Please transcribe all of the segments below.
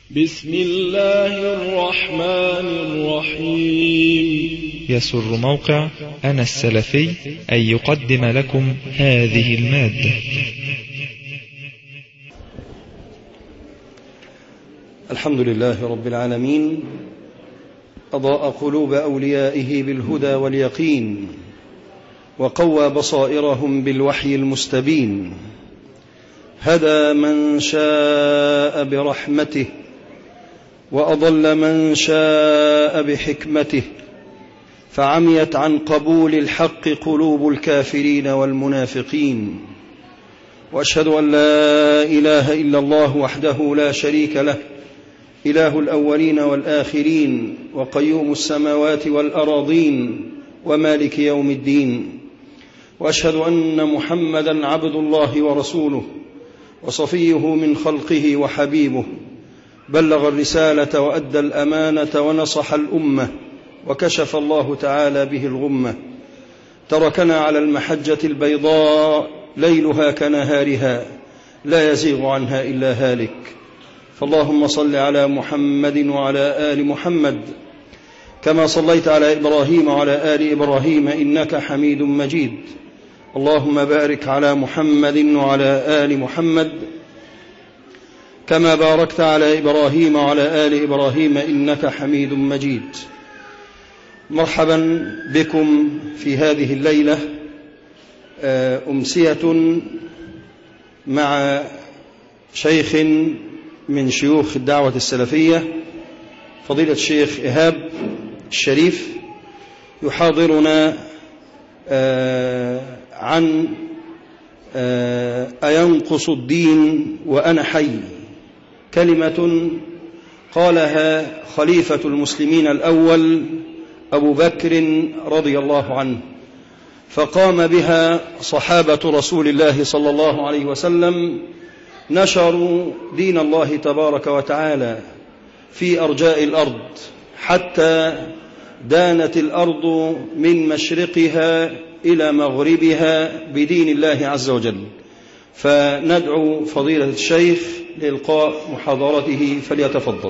بسم الله الرحمن الرحيم يسر موقع أنا السلفي أن يقدم لكم هذه المادة الحمد لله رب العالمين أضاء قلوب أوليائه بالهدى واليقين وقوى بصائرهم بالوحي المستبين هدى من شاء برحمته وأضل من شاء بحكمته فعميت عن قبول الحق قلوب الكافرين والمنافقين واشهد ان لا اله الا الله وحده لا شريك له اله الاولين والاخرين وقيوم السماوات والاراضين ومالك يوم الدين واشهد ان محمدا عبد الله ورسوله وصفيه من خلقه وحبيبه بلغ الرساله وادى الامانه ونصح الامه وكشف الله تعالى به الغمه تركنا على المحجه البيضاء ليلها كنهارها لا يزيغ عنها الا هالك فاللهم صل على محمد وعلى ال محمد كما صليت على ابراهيم وعلى ال ابراهيم انك حميد مجيد اللهم بارك على محمد وعلى ال محمد كما باركت على ابراهيم وعلى ال ابراهيم انك حميد مجيد مرحبا بكم في هذه الليله امسيه مع شيخ من شيوخ الدعوه السلفيه فضيله الشيخ ايهاب الشريف يحاضرنا عن اينقص الدين وانا حي كلمه قالها خليفه المسلمين الاول ابو بكر رضي الله عنه فقام بها صحابه رسول الله صلى الله عليه وسلم نشروا دين الله تبارك وتعالى في ارجاء الارض حتى دانت الارض من مشرقها الى مغربها بدين الله عز وجل فندعو فضيله الشيخ لالقاء محاضرته فليتفضل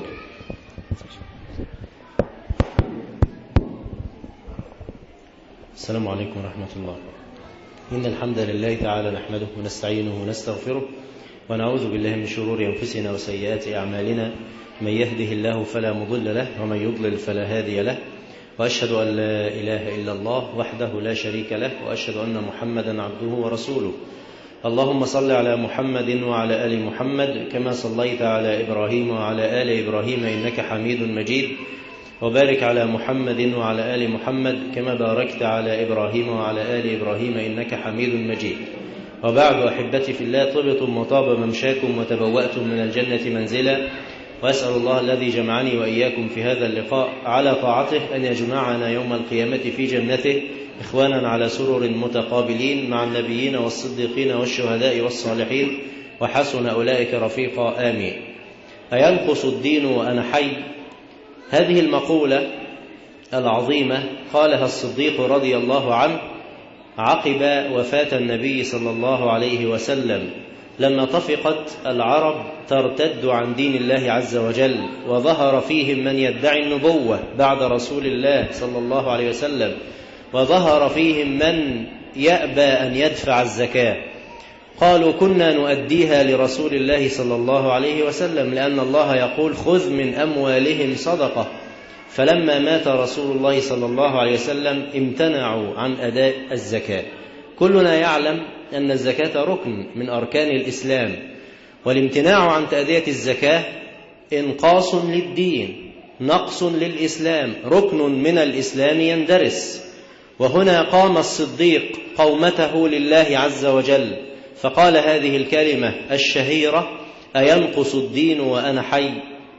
السلام عليكم ورحمة الله إن الحمد لله تعالى نحمده ونستعينه ونستغفره ونعوذ بالله من شرور أنفسنا وسيئات أعمالنا من يهده الله فلا مضل له ومن يضلل فلا هادي له وأشهد أن لا إله إلا الله وحده لا شريك له وأشهد أن محمدا عبده ورسوله اللهم صل على محمد وعلى آل محمد كما صليت على إبراهيم وعلى آل إبراهيم إنك حميد مجيد وبارك على محمد وعلى آل محمد كما باركت على إبراهيم وعلى آل إبراهيم إنك حميد مجيد وبعد أحبتي في الله طبتم وطاب ممشاكم وتبوأتم من الجنة منزلا وأسأل الله الذي جمعني وإياكم في هذا اللقاء على طاعته أن يجمعنا يوم القيامة في جنته إخوانا على سرر متقابلين مع النبيين والصديقين والشهداء والصالحين وحسن أولئك رفيقا آمين أينقص الدين وأنا حي هذه المقولة العظيمة قالها الصديق رضي الله عنه عقب وفاة النبي صلى الله عليه وسلم لما طفقت العرب ترتد عن دين الله عز وجل وظهر فيهم من يدعي النبوة بعد رسول الله صلى الله عليه وسلم وظهر فيهم من يأبى أن يدفع الزكاة قالوا كنا نؤديها لرسول الله صلى الله عليه وسلم لأن الله يقول خذ من أموالهم صدقة فلما مات رسول الله صلى الله عليه وسلم امتنعوا عن أداء الزكاة كلنا يعلم أن الزكاة ركن من أركان الإسلام والامتناع عن تأدية الزكاة إنقاص للدين نقص للإسلام ركن من الإسلام يندرس وهنا قام الصديق قومته لله عز وجل فقال هذه الكلمة الشهيرة أينقص الدين وأنا حي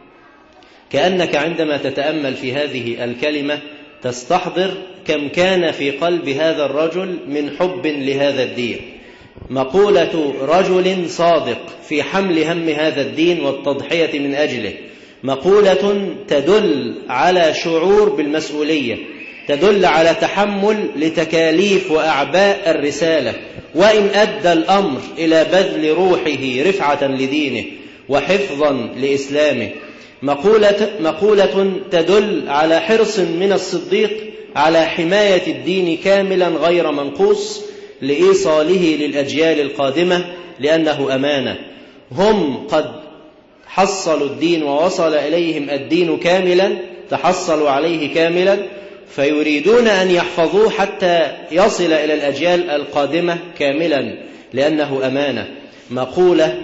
كأنك عندما تتأمل في هذه الكلمة تستحضر كم كان في قلب هذا الرجل من حب لهذا الدين مقولة رجل صادق في حمل هم هذا الدين والتضحية من أجله مقولة تدل على شعور بالمسؤولية تدل على تحمل لتكاليف وأعباء الرسالة وإن أدى الأمر إلى بذل روحه رفعة لدينه وحفظا لإسلامه مقولة, مقولة تدل على حرص من الصديق على حماية الدين كاملا غير منقوص لإيصاله للأجيال القادمة لأنه أمانة هم قد حصلوا الدين ووصل إليهم الدين كاملا تحصلوا عليه كاملا فيريدون أن يحفظوه حتى يصل إلى الأجيال القادمة كاملا لأنه أمانة مقولة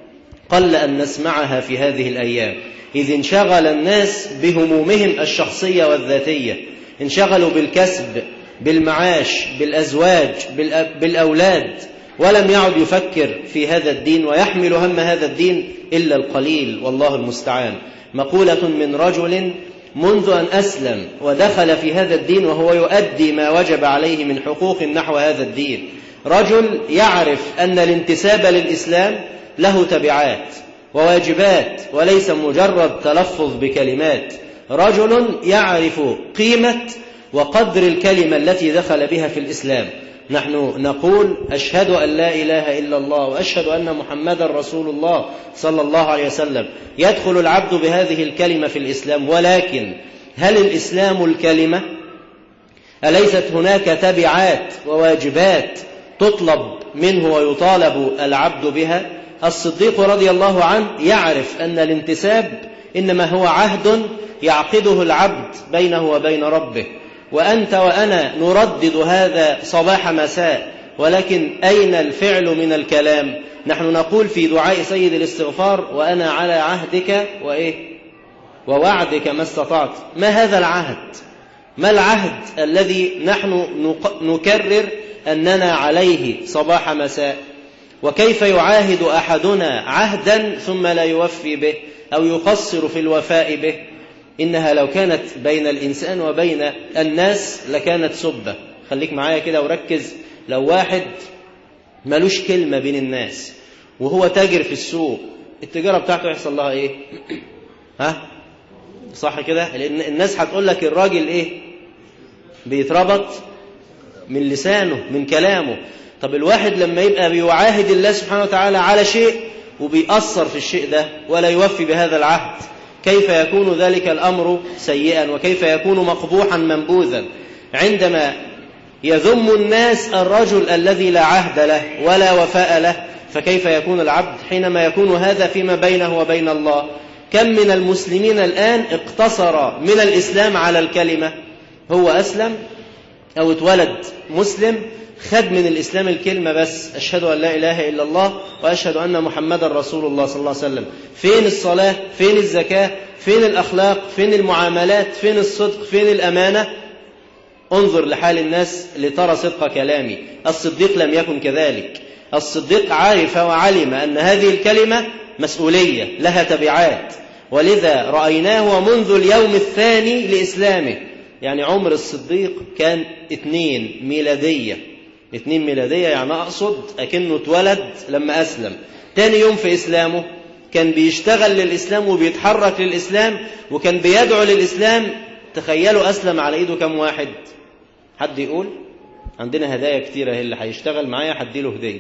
قل أن نسمعها في هذه الأيام إذ انشغل الناس بهمومهم الشخصية والذاتية انشغلوا بالكسب بالمعاش بالأزواج بالأولاد ولم يعد يفكر في هذا الدين ويحمل هم هذا الدين إلا القليل والله المستعان مقولة من رجل منذ أن أسلم ودخل في هذا الدين وهو يؤدي ما وجب عليه من حقوق نحو هذا الدين رجل يعرف أن الانتساب للإسلام له تبعات وواجبات وليس مجرد تلفظ بكلمات رجل يعرف قيمة وقدر الكلمة التي دخل بها في الإسلام نحن نقول أشهد أن لا إله إلا الله وأشهد أن محمدا رسول الله صلى الله عليه وسلم يدخل العبد بهذه الكلمة في الإسلام ولكن هل الإسلام الكلمة أليست هناك تبعات وواجبات تطلب منه ويطالب العبد بها الصديق رضي الله عنه يعرف أن الانتساب إنما هو عهد يعقده العبد بينه وبين ربه وأنت وأنا نردد هذا صباح مساء ولكن أين الفعل من الكلام نحن نقول في دعاء سيد الاستغفار وأنا على عهدك وإيه ووعدك ما استطعت ما هذا العهد ما العهد الذي نحن نكرر أننا عليه صباح مساء وكيف يعاهد أحدنا عهدا ثم لا يوفي به أو يقصر في الوفاء به إنها لو كانت بين الإنسان وبين الناس لكانت سبة خليك معايا كده وركز لو واحد ملوش كلمة بين الناس وهو تاجر في السوق التجارة بتاعته يحصل لها إيه ها صح كده لأن الناس هتقول لك الراجل إيه بيتربط من لسانه من كلامه طب الواحد لما يبقى بيعاهد الله سبحانه وتعالى على شيء وبيأثر في الشيء ده ولا يوفي بهذا العهد كيف يكون ذلك الأمر سيئا وكيف يكون مقبوحا منبوذا عندما يذم الناس الرجل الذي لا عهد له ولا وفاء له فكيف يكون العبد حينما يكون هذا فيما بينه وبين الله كم من المسلمين الآن اقتصر من الإسلام على الكلمة هو أسلم أو اتولد مسلم خد من الإسلام الكلمة بس أشهد أن لا إله إلا الله وأشهد أن محمدا رسول الله صلى الله عليه وسلم فين الصلاة فين الزكاة فين الأخلاق فين المعاملات فين الصدق فين الأمانة انظر لحال الناس لترى صدق كلامي الصديق لم يكن كذلك الصديق عرف وعلم أن هذه الكلمة مسؤولية لها تبعات ولذا رأيناه منذ اليوم الثاني لإسلامه يعني عمر الصديق كان اثنين ميلادية اثنين ميلادية يعني أقصد أكنه اتولد لما أسلم تاني يوم في إسلامه كان بيشتغل للإسلام وبيتحرك للإسلام وكان بيدعو للإسلام تخيلوا أسلم على إيده كم واحد حد يقول عندنا هدايا كتيرة هي اللي هيشتغل معايا هديله هدية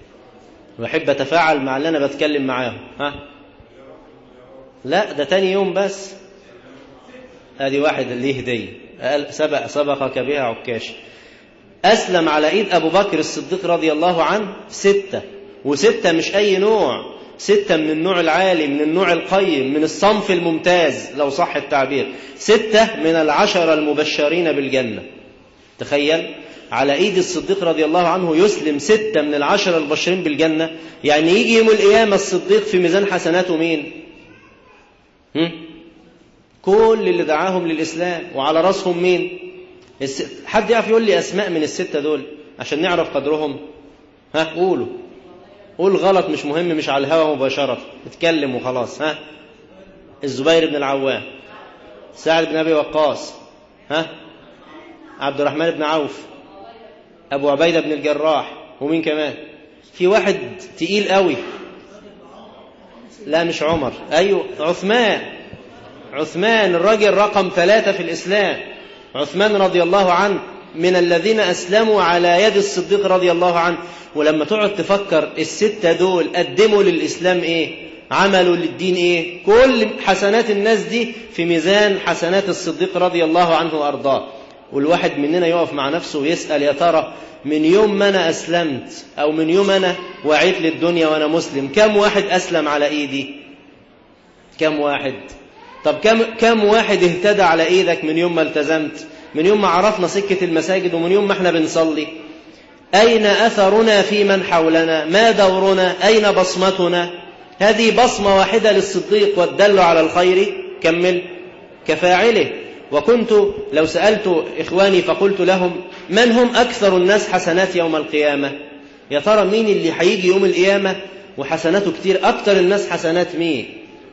وأحب أتفاعل مع اللي أنا بتكلم معاهم ها لا ده تاني يوم بس ادي واحد ليه هدية قال سبق سبقك بها عكاش أسلم على إيد أبو بكر الصديق رضي الله عنه ستة وستة مش أي نوع ستة من النوع العالي من النوع القيم من الصنف الممتاز لو صح التعبير ستة من العشرة المبشرين بالجنة تخيل على ايد الصديق رضي الله عنه يسلم ستة من العشرة المبشرين بالجنة يعني يجي يوم القيامة الصديق في ميزان حسناته مين هم؟ كل اللي دعاهم للإسلام وعلى رأسهم مين الست... حد يعرف يقول لي أسماء من الستة دول عشان نعرف قدرهم ها قولوا قول غلط مش مهم مش على الهوا مباشرة اتكلم وخلاص ها الزبير بن العوام سعد بن أبي وقاص ها عبد الرحمن بن عوف أبو عبيدة بن الجراح ومين كمان في واحد تقيل قوي لا مش عمر أيوه عثمان عثمان الراجل رقم ثلاثة في الإسلام عثمان رضي الله عنه من الذين أسلموا على يد الصديق رضي الله عنه ولما تقعد تفكر الستة دول قدموا للإسلام إيه عملوا للدين إيه كل حسنات الناس دي في ميزان حسنات الصديق رضي الله عنه وأرضاه والواحد مننا يقف مع نفسه ويسأل يا ترى من يوم ما أنا أسلمت أو من يوم أنا وعيت للدنيا وأنا مسلم كم واحد أسلم على إيدي كم واحد طب كم, كم واحد اهتدى على إيدك من يوم ما التزمت من يوم ما عرفنا سكة المساجد ومن يوم ما احنا بنصلي أين أثرنا في من حولنا ما دورنا أين بصمتنا هذه بصمة واحدة للصديق والدل على الخير كمل كفاعله وكنت لو سألت إخواني فقلت لهم من هم أكثر الناس حسنات يوم القيامة يا ترى مين اللي هيجي يوم القيامة وحسناته كتير أكثر الناس حسنات مين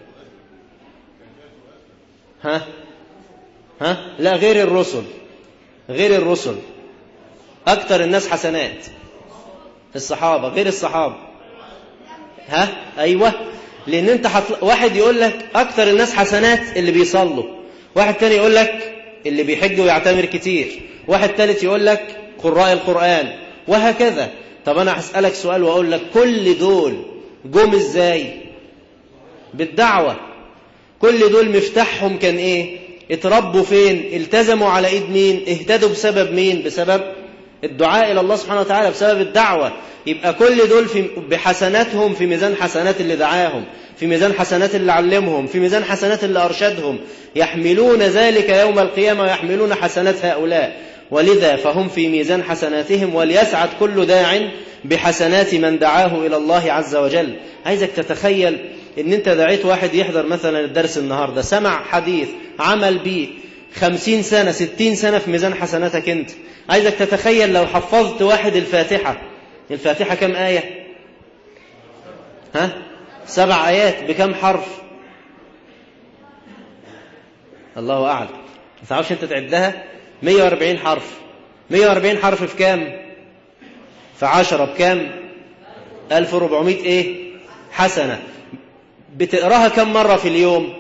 ها ها لا غير الرسل غير الرسل أكثر الناس حسنات الصحابة غير الصحابة ها أيوة لأن أنت حطل... واحد يقول لك أكثر الناس حسنات اللي بيصلوا واحد تاني يقول لك اللي بيحج ويعتمر كتير واحد تالت يقول لك قراء القرآن وهكذا طب أنا هسألك سؤال وأقول لك كل دول جم إزاي بالدعوة كل دول مفتاحهم كان إيه اتربوا فين التزموا على إيد مين اهتدوا بسبب مين بسبب الدعاء إلى الله سبحانه وتعالى بسبب الدعوة يبقى كل دول في بحسناتهم في ميزان حسنات اللي دعاهم في ميزان حسنات اللي علمهم في ميزان حسنات اللي أرشدهم يحملون ذلك يوم القيامة ويحملون حسنات هؤلاء ولذا فهم في ميزان حسناتهم وليسعد كل داع بحسنات من دعاه إلى الله عز وجل عايزك تتخيل ان انت دعيت واحد يحضر مثلا الدرس النهاردة سمع حديث عمل بيه خمسين سنة ستين سنة في ميزان حسناتك انت عايزك تتخيل لو حفظت واحد الفاتحة الفاتحة كم آية ها سبع آيات بكم حرف الله أعلم ما تعرفش أنت تعدها 140 حرف 140 حرف في كام في عشرة بكام 1400 إيه حسنة بتقراها كم مرة في اليوم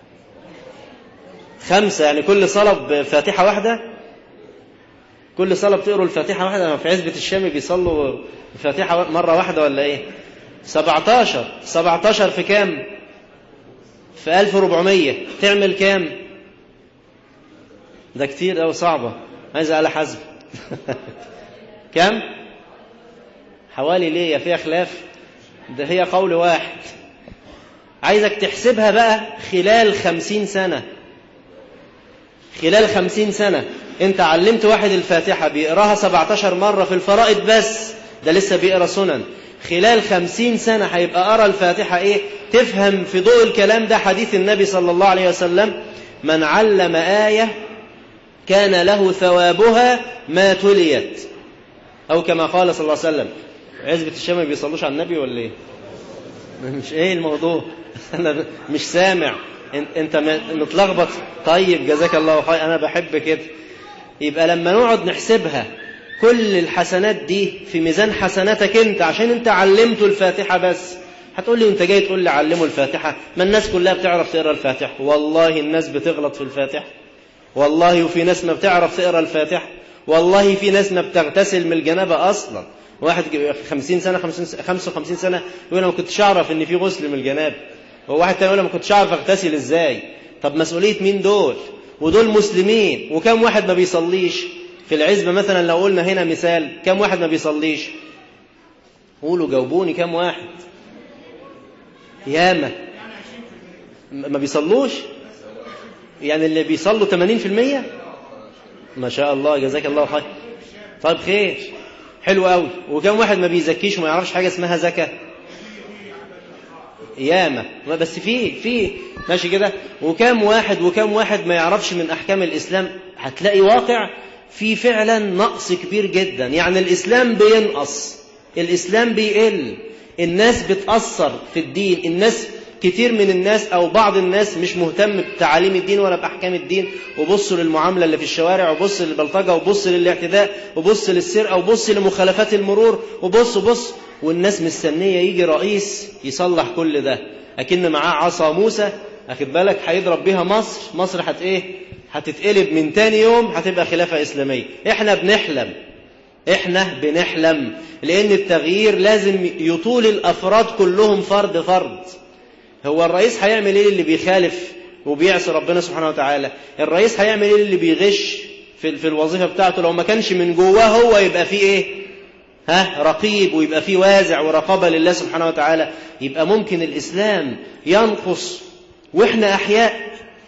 خمسة يعني كل صلاة بفاتحة واحدة كل صلاة بتقروا الفاتحة واحدة في عزبة الشام بيصلوا الفاتحة مرة واحدة ولا ايه 17 17 في كام في 1400 تعمل كام ده كتير أو صعبة عايز على حزب كم حوالي ليه يا فيها خلاف ده هي قول واحد عايزك تحسبها بقى خلال خمسين سنة خلال خمسين سنة انت علمت واحد الفاتحة بيقراها 17 مرة في الفرائض بس ده لسه بيقرا سنن خلال خمسين سنة هيبقى قرا الفاتحة ايه تفهم في ضوء الكلام ده حديث النبي صلى الله عليه وسلم من علم آية كان له ثوابها ما تليت أو كما قال صلى الله عليه وسلم عزبة الشام ما بيصلوش على النبي ولا ايه مش ايه الموضوع انا مش سامع انت متلخبط طيب جزاك الله خير انا بحب كده يبقى لما نقعد نحسبها كل الحسنات دي في ميزان حسناتك انت عشان انت علمته الفاتحة بس هتقول لي انت جاي تقول لي علمه الفاتحة ما الناس كلها بتعرف تقرا الفاتحة والله الناس بتغلط في الفاتحة والله وفي ناس ما بتعرف تقرا الفاتحة والله في ناس ما بتغتسل من الجنابة اصلا واحد خمسين سنة خمسة وخمسين سنة يقول أنا ما كنتش أعرف إن في غسل من الجنابة وواحد تاني يقول أنا ما كنتش أعرف أغتسل إزاي طب مسؤولية مين دول ودول مسلمين وكم واحد ما بيصليش في العزبة مثلا لو قلنا هنا مثال كم واحد ما بيصليش قولوا جاوبوني كم واحد ياما ما بيصلوش يعني اللي بيصلوا 80% ما شاء الله جزاك الله خير طيب خير حلو قوي وكم واحد ما بيزكيش وما يعرفش حاجة اسمها زكاة ياما بس في في ماشي كده وكم واحد وكم واحد ما يعرفش من أحكام الإسلام هتلاقي واقع في فعلا نقص كبير جدا يعني الإسلام بينقص الإسلام بيقل الناس بتأثر في الدين الناس كتير من الناس أو بعض الناس مش مهتم بتعاليم الدين ولا بأحكام الدين وبصوا للمعاملة اللي في الشوارع وبص للبلطجة وبص للاعتداء وبص للسرقة وبص لمخالفات المرور وبص وبص والناس مستنية يجي رئيس يصلح كل ده أكن معاه عصا موسى أخد بالك هيضرب بيها مصر مصر هت إيه هتتقلب من تاني يوم هتبقى خلافة إسلامية إحنا بنحلم إحنا بنحلم لأن التغيير لازم يطول الأفراد كلهم فرد فرد هو الرئيس هيعمل ايه اللي بيخالف وبيعصي ربنا سبحانه وتعالى الرئيس هيعمل ايه اللي بيغش في, في الوظيفة بتاعته لو ما كانش من جواه هو يبقى فيه ايه ها رقيب ويبقى فيه وازع ورقابة لله سبحانه وتعالى يبقى ممكن الإسلام ينقص وإحنا أحياء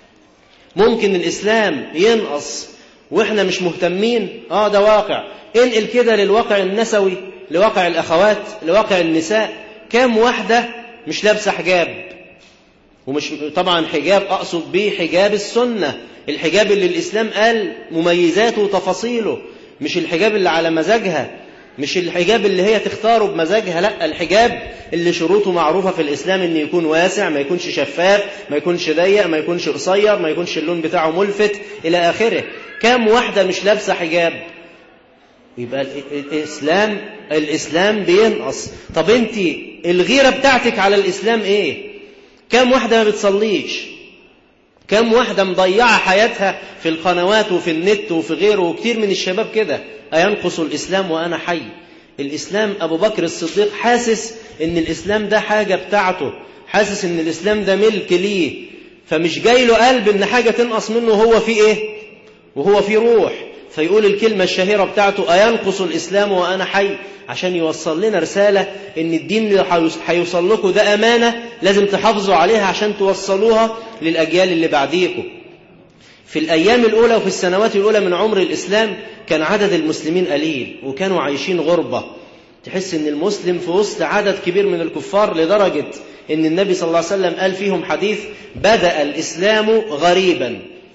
ممكن الإسلام ينقص وإحنا مش مهتمين آه ده واقع انقل كده للواقع النسوي لواقع الأخوات لواقع النساء كام واحدة مش لابسة حجاب ومش طبعا حجاب أقصد به حجاب السنة الحجاب اللي الإسلام قال مميزاته وتفاصيله مش الحجاب اللي على مزاجها مش الحجاب اللي هي تختاره بمزاجها لا الحجاب اللي شروطه معروفة في الإسلام إن يكون واسع ما يكونش شفاف ما يكونش ضيق ما يكونش قصير ما يكونش اللون بتاعه ملفت إلى آخره كام واحدة مش لابسة حجاب يبقى الإسلام الإسلام بينقص طب أنت الغيرة بتاعتك على الإسلام إيه كام واحدة ما بتصليش كم واحدة مضيعة حياتها في القنوات وفي النت وفي غيره وكتير من الشباب كده أينقص الإسلام وأنا حي الإسلام أبو بكر الصديق حاسس إن الإسلام ده حاجة بتاعته حاسس إن الإسلام ده ملك ليه فمش جاي له قلب إن حاجة تنقص منه وهو في إيه وهو في روح فيقول الكلمة الشهيرة بتاعته أينقص الإسلام وأنا حي عشان يوصل لنا رسالة إن الدين اللي هيوصل لكم ده أمانة لازم تحافظوا عليها عشان توصلوها للأجيال اللي بعديكم في الأيام الأولى وفي السنوات الأولى من عمر الإسلام كان عدد المسلمين قليل وكانوا عايشين غربة تحس إن المسلم في وسط عدد كبير من الكفار لدرجة إن النبي صلى الله عليه وسلم قال فيهم حديث بدأ الإسلام غريبا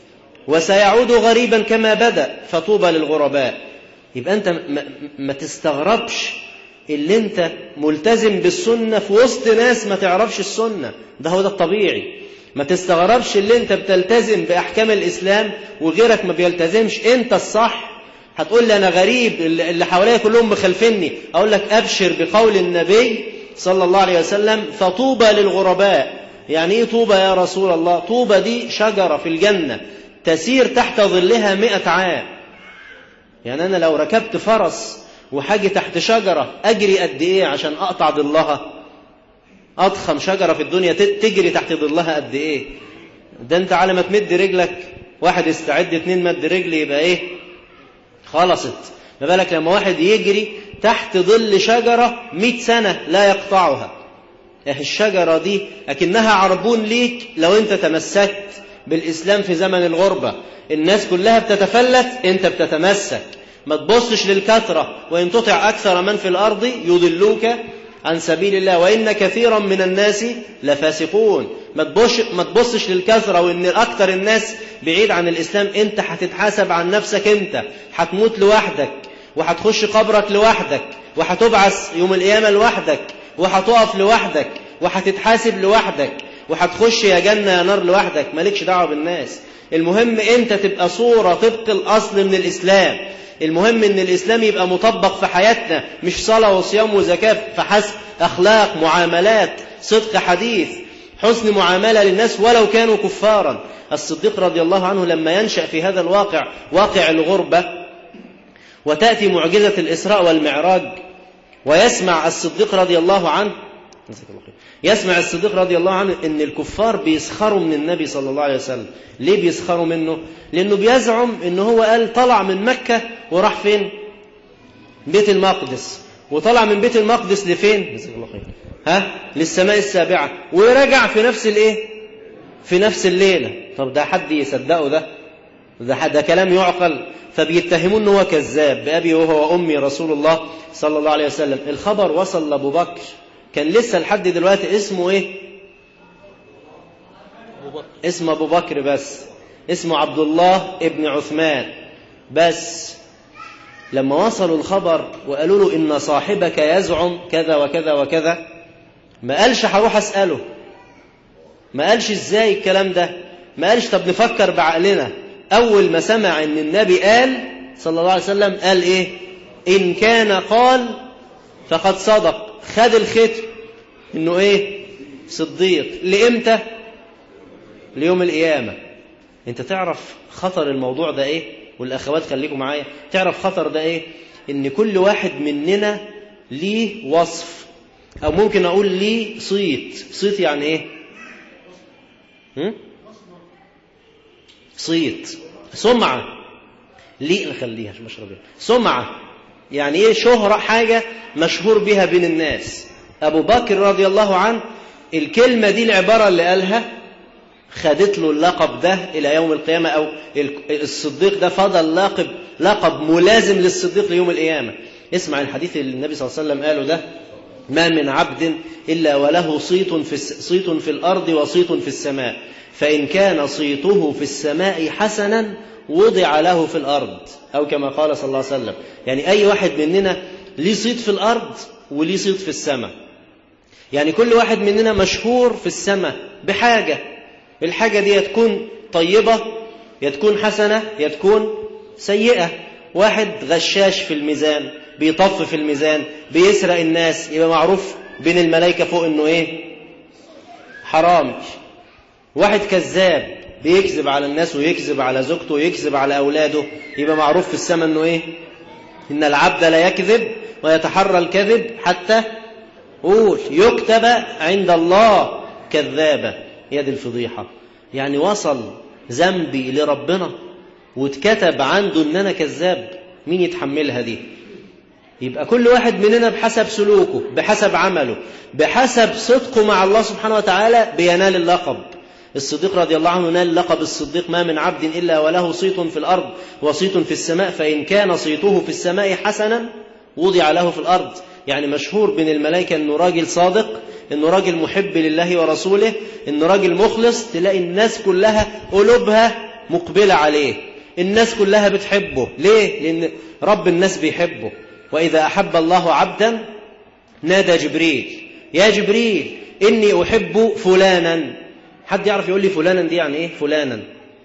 وسيعود غريبا كما بدأ فطوبى للغرباء يبقى أنت ما, ما تستغربش اللي أنت ملتزم بالسنة في وسط ناس ما تعرفش السنة ده هو ده الطبيعي ما تستغربش اللي أنت بتلتزم بأحكام الإسلام وغيرك ما بيلتزمش أنت الصح هتقول لي أنا غريب اللي حواليا كلهم مخالفيني أقول لك أبشر بقول النبي صلى الله عليه وسلم فطوبى للغرباء يعني إيه طوبى يا رسول الله طوبى دي شجرة في الجنة تسير تحت ظلها مئة عام يعني أنا لو ركبت فرس وحاجة تحت شجرة أجري قد إيه عشان أقطع ظلها أضخم شجرة في الدنيا تجري تحت ظلها قد إيه ده أنت على ما تمد رجلك واحد يستعد اتنين مد رجل يبقى إيه خلصت ما بالك لما واحد يجري تحت ظل شجرة مئة سنة لا يقطعها الشجرة دي أكنها عربون ليك لو أنت تمسكت بالإسلام في زمن الغربة الناس كلها بتتفلت أنت بتتمسك ما تبصش للكثرة وإن تطع أكثر من في الأرض يضلوك عن سبيل الله وإن كثيرا من الناس لفاسقون ما تبصش, ما تبصش للكثرة وإن أكثر الناس بعيد عن الإسلام أنت هتتحاسب عن نفسك أنت هتموت لوحدك وهتخش قبرك لوحدك وهتبعث يوم القيامة لوحدك وهتقف لوحدك وهتتحاسب لوحدك وهتخش يا جنة يا نار لوحدك مالكش دعوة بالناس المهم انت تبقى صورة طبق الأصل من الإسلام المهم ان الإسلام يبقى مطبق في حياتنا مش صلاة وصيام وزكاة فحسب أخلاق معاملات صدق حديث حسن معاملة للناس ولو كانوا كفارا الصديق رضي الله عنه لما ينشأ في هذا الواقع واقع الغربة وتأتي معجزة الإسراء والمعراج ويسمع الصديق رضي الله عنه يسمع الصديق رضي الله عنه ان الكفار بيسخروا من النبي صلى الله عليه وسلم ليه بيسخروا منه لانه بيزعم ان هو قال طلع من مكة وراح فين بيت المقدس وطلع من بيت المقدس لفين ها للسماء السابعة ورجع في نفس الايه في نفس الليلة طب ده حد يصدقه ده ده, ده كلام يعقل فبيتهمون ان هو كذاب بأبي وهو وأمي رسول الله صلى الله عليه وسلم الخبر وصل لأبو بكر كان لسه لحد دلوقتي اسمه ايه اسمه ابو بكر بس اسمه عبد الله ابن عثمان بس لما وصلوا الخبر وقالوا له ان صاحبك يزعم كذا وكذا وكذا ما قالش هروح اساله ما قالش ازاي الكلام ده ما قالش طب نفكر بعقلنا اول ما سمع ان النبي قال صلى الله عليه وسلم قال ايه ان كان قال فقد صدق خد الختم انه ايه صديق لامتى ليوم القيامه انت تعرف خطر الموضوع ده ايه والاخوات خليكم معايا تعرف خطر ده ايه ان كل واحد مننا ليه وصف او ممكن اقول ليه صيت صيت يعني ايه هم؟ صيت سمعة ليه نخليها عشان مشرب سمعة يعني ايه شهرة حاجة مشهور بها بين الناس أبو بكر رضي الله عنه الكلمة دي العبارة اللي قالها خدت له اللقب ده إلى يوم القيامة أو الصديق ده فضل لقب لقب ملازم للصديق ليوم القيامة اسمع الحديث اللي النبي صلى الله عليه وسلم قاله ده ما من عبد إلا وله صيت في, صيت في الأرض وصيت في السماء فإن كان صيته في السماء حسنا وضع له في الأرض أو كما قال صلى الله عليه وسلم يعني أي واحد مننا ليه صيت في الأرض وليه صيت في السماء يعني كل واحد مننا مشهور في السماء بحاجة الحاجة دي تكون طيبة يا تكون حسنة يا تكون سيئة واحد غشاش في الميزان بيطف في الميزان بيسرق الناس يبقى معروف بين الملائكة فوق انه ايه حرام واحد كذاب بيكذب على الناس ويكذب على زوجته ويكذب على أولاده يبقى معروف في السماء انه ايه ان العبد لا يكذب ويتحرى الكذب حتى قول يكتب عند الله كذابة يا دي الفضيحة يعني وصل ذنبي لربنا واتكتب عنده ان انا كذاب مين يتحملها دي يبقى كل واحد مننا بحسب سلوكه بحسب عمله بحسب صدقه مع الله سبحانه وتعالى بينال اللقب الصديق رضي الله عنه نال لقب الصديق ما من عبد إلا وله صيت في الأرض وصيت في السماء فإن كان صيته في السماء حسنا وضع له في الأرض يعني مشهور بين الملائكة أنه راجل صادق أنه راجل محب لله ورسوله أنه راجل مخلص تلاقي الناس كلها قلوبها مقبلة عليه الناس كلها بتحبه ليه؟ لأن رب الناس بيحبه وإذا أحب الله عبدا نادى جبريل يا جبريل إني أحب فلانا حد يعرف يقول لي فلانا دي يعني إيه فلانا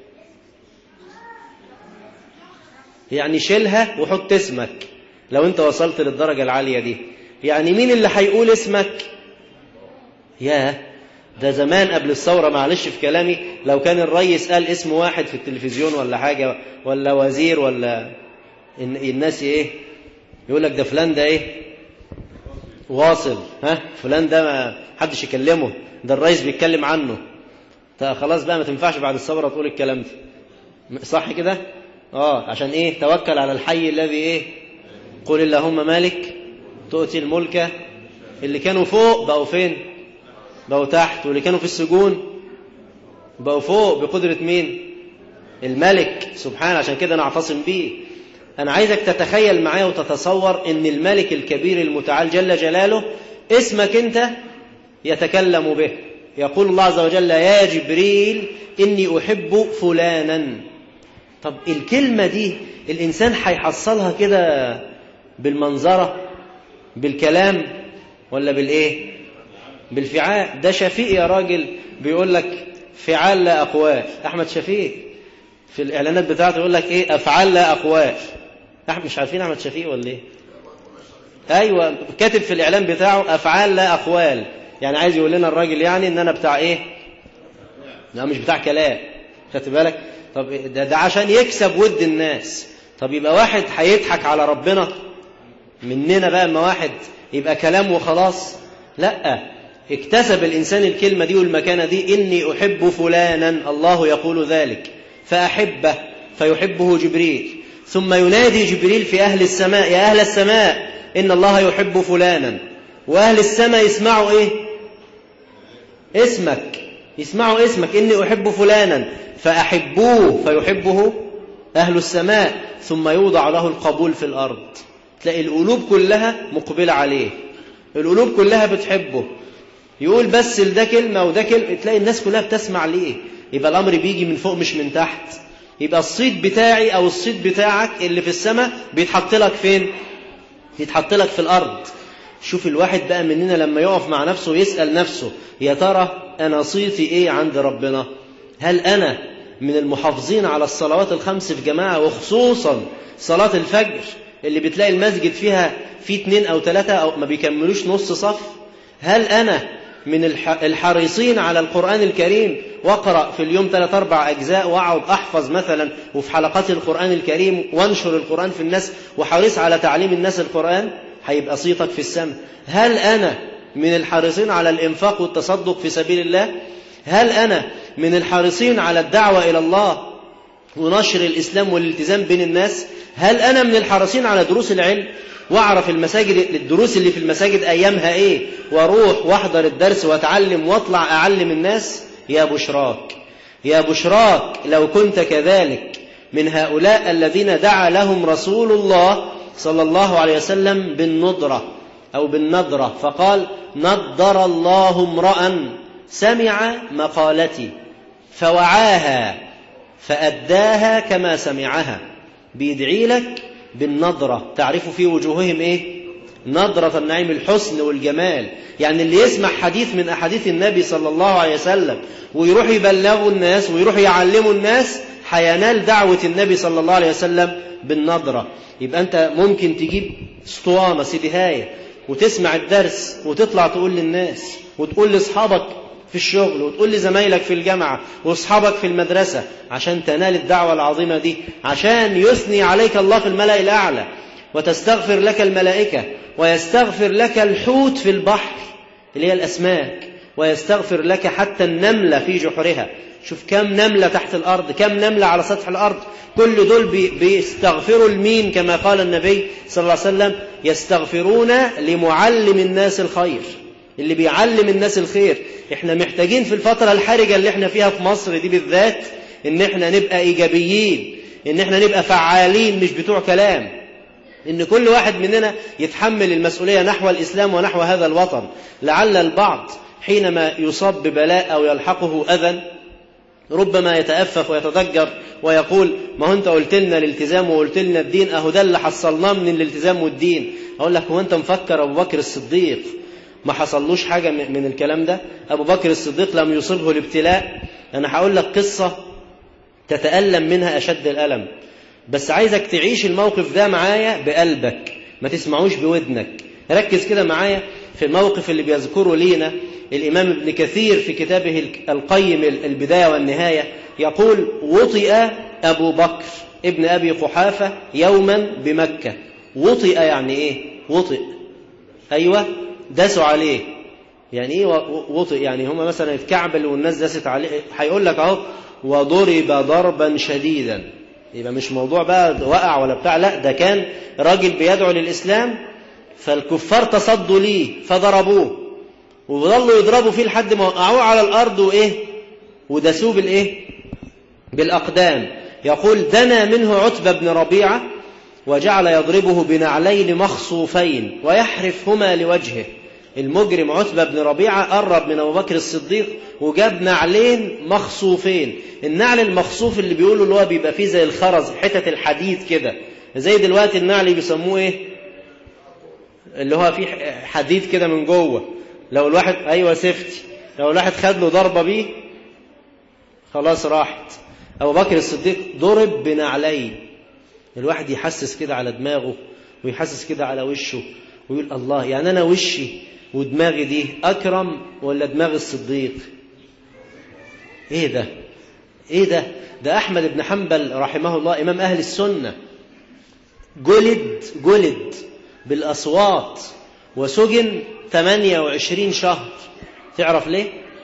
يعني شيلها وحط اسمك لو انت وصلت للدرجة العالية دي يعني مين اللي هيقول اسمك يا ده زمان قبل الثورة معلش في كلامي لو كان الرئيس قال اسم واحد في التلفزيون ولا حاجة ولا وزير ولا الناس ايه يقول لك ده فلان ده ايه واصل ها فلان ده ما حدش يكلمه ده الرئيس بيتكلم عنه خلاص بقى ما تنفعش بعد الثورة تقول الكلام ده صح كده اه عشان ايه توكل على الحي الذي ايه قل اللهم مالك تؤتي الملك اللي كانوا فوق بقوا فين بقوا تحت واللي كانوا في السجون بقوا فوق بقدرة مين الملك سبحانه عشان كده نعتصم بيه أنا عايزك تتخيل معايا وتتصور أن الملك الكبير المتعال جل جلاله اسمك أنت يتكلم به يقول الله عز وجل يا جبريل إني أحب فلانا طب الكلمة دي الإنسان هيحصلها كده بالمنظرة بالكلام ولا بالإيه بالفعال ده شفيق يا راجل بيقول لك فعال لا أقوال أحمد شفيق في الإعلانات بتاعته يقول لك إيه أفعال لا أقوال أحمد مش عارفين أحمد شفيق ولا إيه أيوة كاتب في الإعلان بتاعه أفعال لا أقوال يعني عايز يقول لنا الراجل يعني إن أنا بتاع إيه لا مش بتاع كلام خدت بالك طب ده, ده عشان يكسب ود الناس طب يبقى واحد هيضحك على ربنا مننا بقى اما واحد يبقى كلام وخلاص لا اكتسب الإنسان الكلمة دي والمكانة دي إني أحب فلانا الله يقول ذلك فأحبه فيحبه جبريل ثم ينادي جبريل في أهل السماء يا أهل السماء إن الله يحب فلانا وأهل السماء يسمعوا إيه اسمك يسمعوا اسمك إني أحب فلانا فأحبوه فيحبه أهل السماء ثم يوضع له القبول في الأرض تلاقي القلوب كلها مقبلة عليه القلوب كلها بتحبه يقول بس ده كلمة وده كلمة تلاقي الناس كلها بتسمع ليه يبقى الأمر بيجي من فوق مش من تحت يبقى الصيت بتاعي أو الصيت بتاعك اللي في السماء بيتحط لك فين يتحط لك في الأرض شوف الواحد بقى مننا لما يقف مع نفسه ويسأل نفسه يا ترى أنا صيتي إيه عند ربنا هل أنا من المحافظين على الصلوات الخمس في جماعة وخصوصا صلاة الفجر اللي بتلاقي المسجد فيها في اتنين أو ثلاثة أو ما بيكملوش نص صف هل أنا من الحريصين على القرآن الكريم واقرأ في اليوم ثلاث أربع أجزاء وأقعد أحفظ مثلا وفي حلقات القرآن الكريم وانشر القرآن في الناس وحريص على تعليم الناس القرآن هيبقى صيتك في السماء هل أنا من الحريصين على الإنفاق والتصدق في سبيل الله هل أنا من الحريصين على الدعوة إلى الله ونشر الإسلام والالتزام بين الناس هل أنا من الحريصين على دروس العلم واعرف المساجد الدروس اللي في المساجد أيامها إيه واروح واحضر الدرس واتعلم واطلع أعلم الناس يا بشراك يا بشراك لو كنت كذلك من هؤلاء الذين دعا لهم رسول الله صلى الله عليه وسلم بالنضرة أو بالنضرة فقال نضر الله امرأ سمع مقالتي فوعاها فأداها كما سمعها بيدعي لك بالنضرة تعرف في وجوههم إيه نضرة النعيم الحسن والجمال يعني اللي يسمع حديث من أحاديث النبي صلى الله عليه وسلم ويروح يبلغوا الناس ويروح يعلموا الناس حينال دعوة النبي صلى الله عليه وسلم بالنضرة يبقى أنت ممكن تجيب اسطوانة سيدي هاية وتسمع الدرس وتطلع تقول للناس وتقول لأصحابك في الشغل وتقول لزمايلك في الجامعة وأصحابك في المدرسة عشان تنال الدعوة العظيمة دي عشان يثني عليك الله في الملأ الأعلى وتستغفر لك الملائكة ويستغفر لك الحوت في البحر اللي هي الأسماك ويستغفر لك حتى النملة في جحرها شوف كم نملة تحت الأرض كم نملة على سطح الأرض كل دول بي بيستغفروا المين كما قال النبي صلى الله عليه وسلم يستغفرون لمعلم الناس الخير اللي بيعلم الناس الخير احنا محتاجين في الفترة الحرجة اللي احنا فيها في مصر دي بالذات ان احنا نبقى ايجابيين ان احنا نبقى فعالين مش بتوع كلام ان كل واحد مننا يتحمل المسؤولية نحو الاسلام ونحو هذا الوطن لعل البعض حينما يصاب ببلاء او يلحقه اذى ربما يتأفف ويتضجر ويقول ما هو انت قلت لنا الالتزام وقلت لنا الدين اهو ده اللي حصلناه من الالتزام والدين اقول لك هو انت مفكر ابو بكر الصديق ما حصلوش حاجة من الكلام ده أبو بكر الصديق لم يصبه الابتلاء أنا هقول لك قصة تتألم منها أشد الألم بس عايزك تعيش الموقف ده معايا بقلبك ما تسمعوش بودنك ركز كده معايا في الموقف اللي بيذكره لينا الإمام ابن كثير في كتابه القيم البداية والنهاية يقول وطئ أبو بكر ابن أبي قحافة يوما بمكة وطئ يعني إيه وطئ أيوة داسوا عليه يعني ايه وطئ يعني هم مثلا اتكعبل والناس داست عليه هيقول لك اهو وضرب ضربا شديدا يبقى مش موضوع بقى وقع ولا بتاع لا ده كان راجل بيدعو للاسلام فالكفار تصدوا ليه فضربوه وظلوا يضربوا فيه لحد ما وقعوه على الارض وايه وداسوه بالايه بالاقدام يقول دنا منه عتبه بن ربيعه وجعل يضربه بنعلين مخصوفين ويحرفهما لوجهه المجرم عتبة بن ربيعة قرب من أبو بكر الصديق وجاب نعلين مخصوفين النعل المخصوف اللي بيقولوا اللي هو بيبقى فيه زي الخرز حتة الحديد كده زي دلوقتي النعل بيسموه ايه اللي هو فيه حديد كده من جوه لو الواحد ايوه سيفتي لو الواحد خد له ضربة بيه خلاص راحت أبو بكر الصديق ضرب بنعلين الواحد يحسس كده على دماغه ويحسس كده على وشه ويقول الله يعني أنا وشي ودماغي دي أكرم ولا دماغ الصديق إيه ده إيه ده ده أحمد بن حنبل رحمه الله إمام أهل السنة جلد جلد بالأصوات وسجن 28 شهر تعرف ليه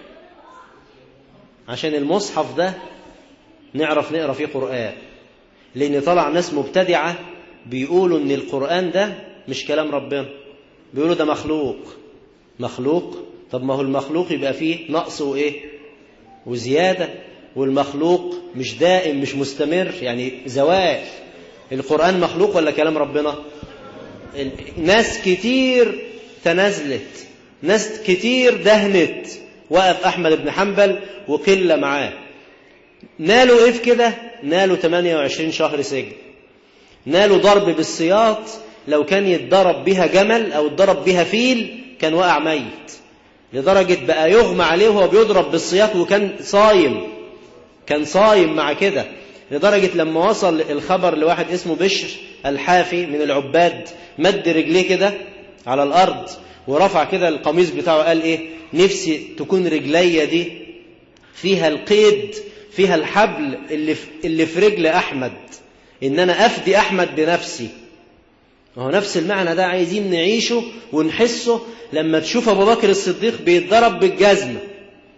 عشان المصحف ده نعرف نقرأ فيه قرآن لأن طلع ناس مبتدعة بيقولوا إن القرآن ده مش كلام ربنا بيقولوا ده مخلوق مخلوق طب ما هو المخلوق يبقى فيه نقص وإيه وزيادة والمخلوق مش دائم مش مستمر يعني زوال القرآن مخلوق ولا كلام ربنا ناس كتير تنازلت ناس كتير دهنت وقف أحمد بن حنبل وقلة معاه نالوا إيه في كده نالوا 28 شهر سجن نالوا ضرب بالسياط لو كان يتضرب بها جمل أو يتضرب بها فيل كان وقع ميت لدرجة بقى يغمى عليه وهو بيضرب بالسياط وكان صايم كان صايم مع كده لدرجة لما وصل الخبر لواحد اسمه بشر الحافي من العباد مد رجليه كده على الأرض ورفع كده القميص بتاعه قال إيه نفسي تكون رجلية دي فيها القيد فيها الحبل اللي في, اللي في رجل أحمد إن أنا أفدي أحمد بنفسي وهو نفس المعنى ده عايزين نعيشه ونحسه لما تشوف أبو بكر الصديق بيتضرب بالجزمة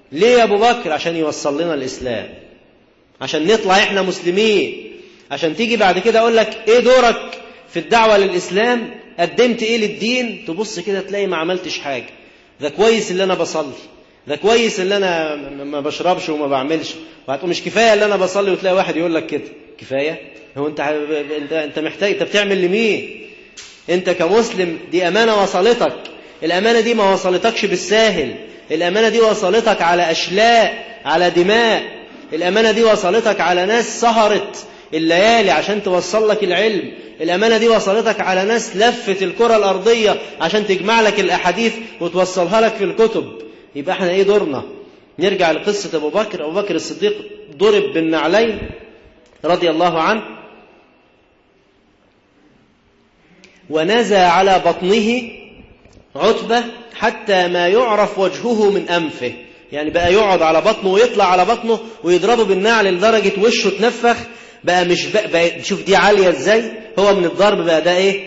ليه يا أبو بكر عشان يوصل لنا الإسلام عشان نطلع إحنا مسلمين عشان تيجي بعد كده أقول لك إيه دورك في الدعوة للإسلام قدمت إيه للدين تبص كده تلاقي ما عملتش حاجة ده كويس اللي أنا بصلي ده كويس اللي أنا ما بشربش وما بعملش وهتقول مش كفاية اللي أنا بصلي وتلاقي واحد يقول لك كده كفاية هو أنت أنت أنت محتاج أنت بتعمل لمين أنت كمسلم دي أمانة وصلتك الأمانة دي ما وصلتكش بالساهل الأمانة دي وصلتك على أشلاء على دماء الأمانة دي وصلتك على ناس سهرت الليالي عشان توصل لك العلم الأمانة دي وصلتك على ناس لفت الكرة الأرضية عشان تجمع لك الأحاديث وتوصلها لك في الكتب يبقى احنا ايه دورنا نرجع لقصة أبو بكر أبو بكر الصديق ضرب بالنعلين رضي الله عنه ونزى على بطنه عتبة حتى ما يعرف وجهه من أنفه يعني بقى يقعد على بطنه ويطلع على بطنه ويضربه بالنعل لدرجة وشه اتنفخ بقى مش بقى, بقى شوف دي عالية ازاي هو من الضرب بقى ده ايه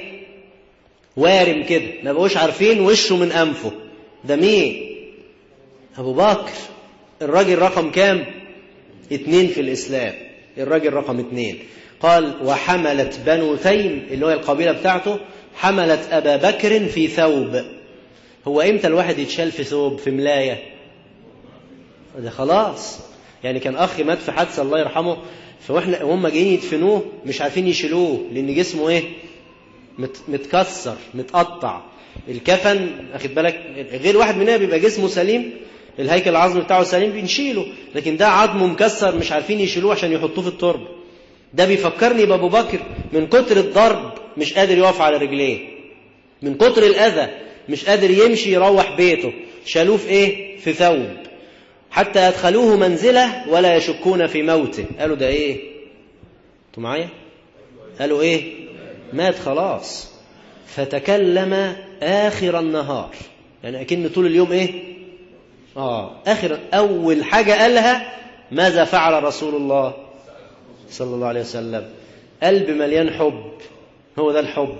وارم كده ما بقوش عارفين وشه من أنفه ده مين أبو بكر الراجل رقم كام اتنين في الإسلام الراجل رقم اتنين قال وحملت بنو تيم اللي هو القبيلة بتاعته حملت أبا بكر في ثوب هو إمتى الواحد يتشال في ثوب في ملاية ده خلاص يعني كان أخ مات في حادثة الله يرحمه فإحنا هم جايين يدفنوه مش عارفين يشيلوه لأن جسمه إيه مت متكسر متقطع الكفن أخد بالك غير واحد مننا بيبقى جسمه سليم الهيكل العظمي بتاعه سليم بنشيله لكن ده عظمه مكسر مش عارفين يشيلوه عشان يحطوه في التربه ده بيفكرني بابو بكر من كتر الضرب مش قادر يقف على رجليه من كتر الاذى مش قادر يمشي يروح بيته شالوه في ايه في ثوب حتى ادخلوه منزله ولا يشكون في موته قالوا ده ايه انتوا معايا قالوا ايه مات خلاص فتكلم اخر النهار يعني اكن طول اليوم ايه اه اخر اول حاجه قالها ماذا فعل رسول الله صلى الله عليه وسلم قلب مليان حب هو ده الحب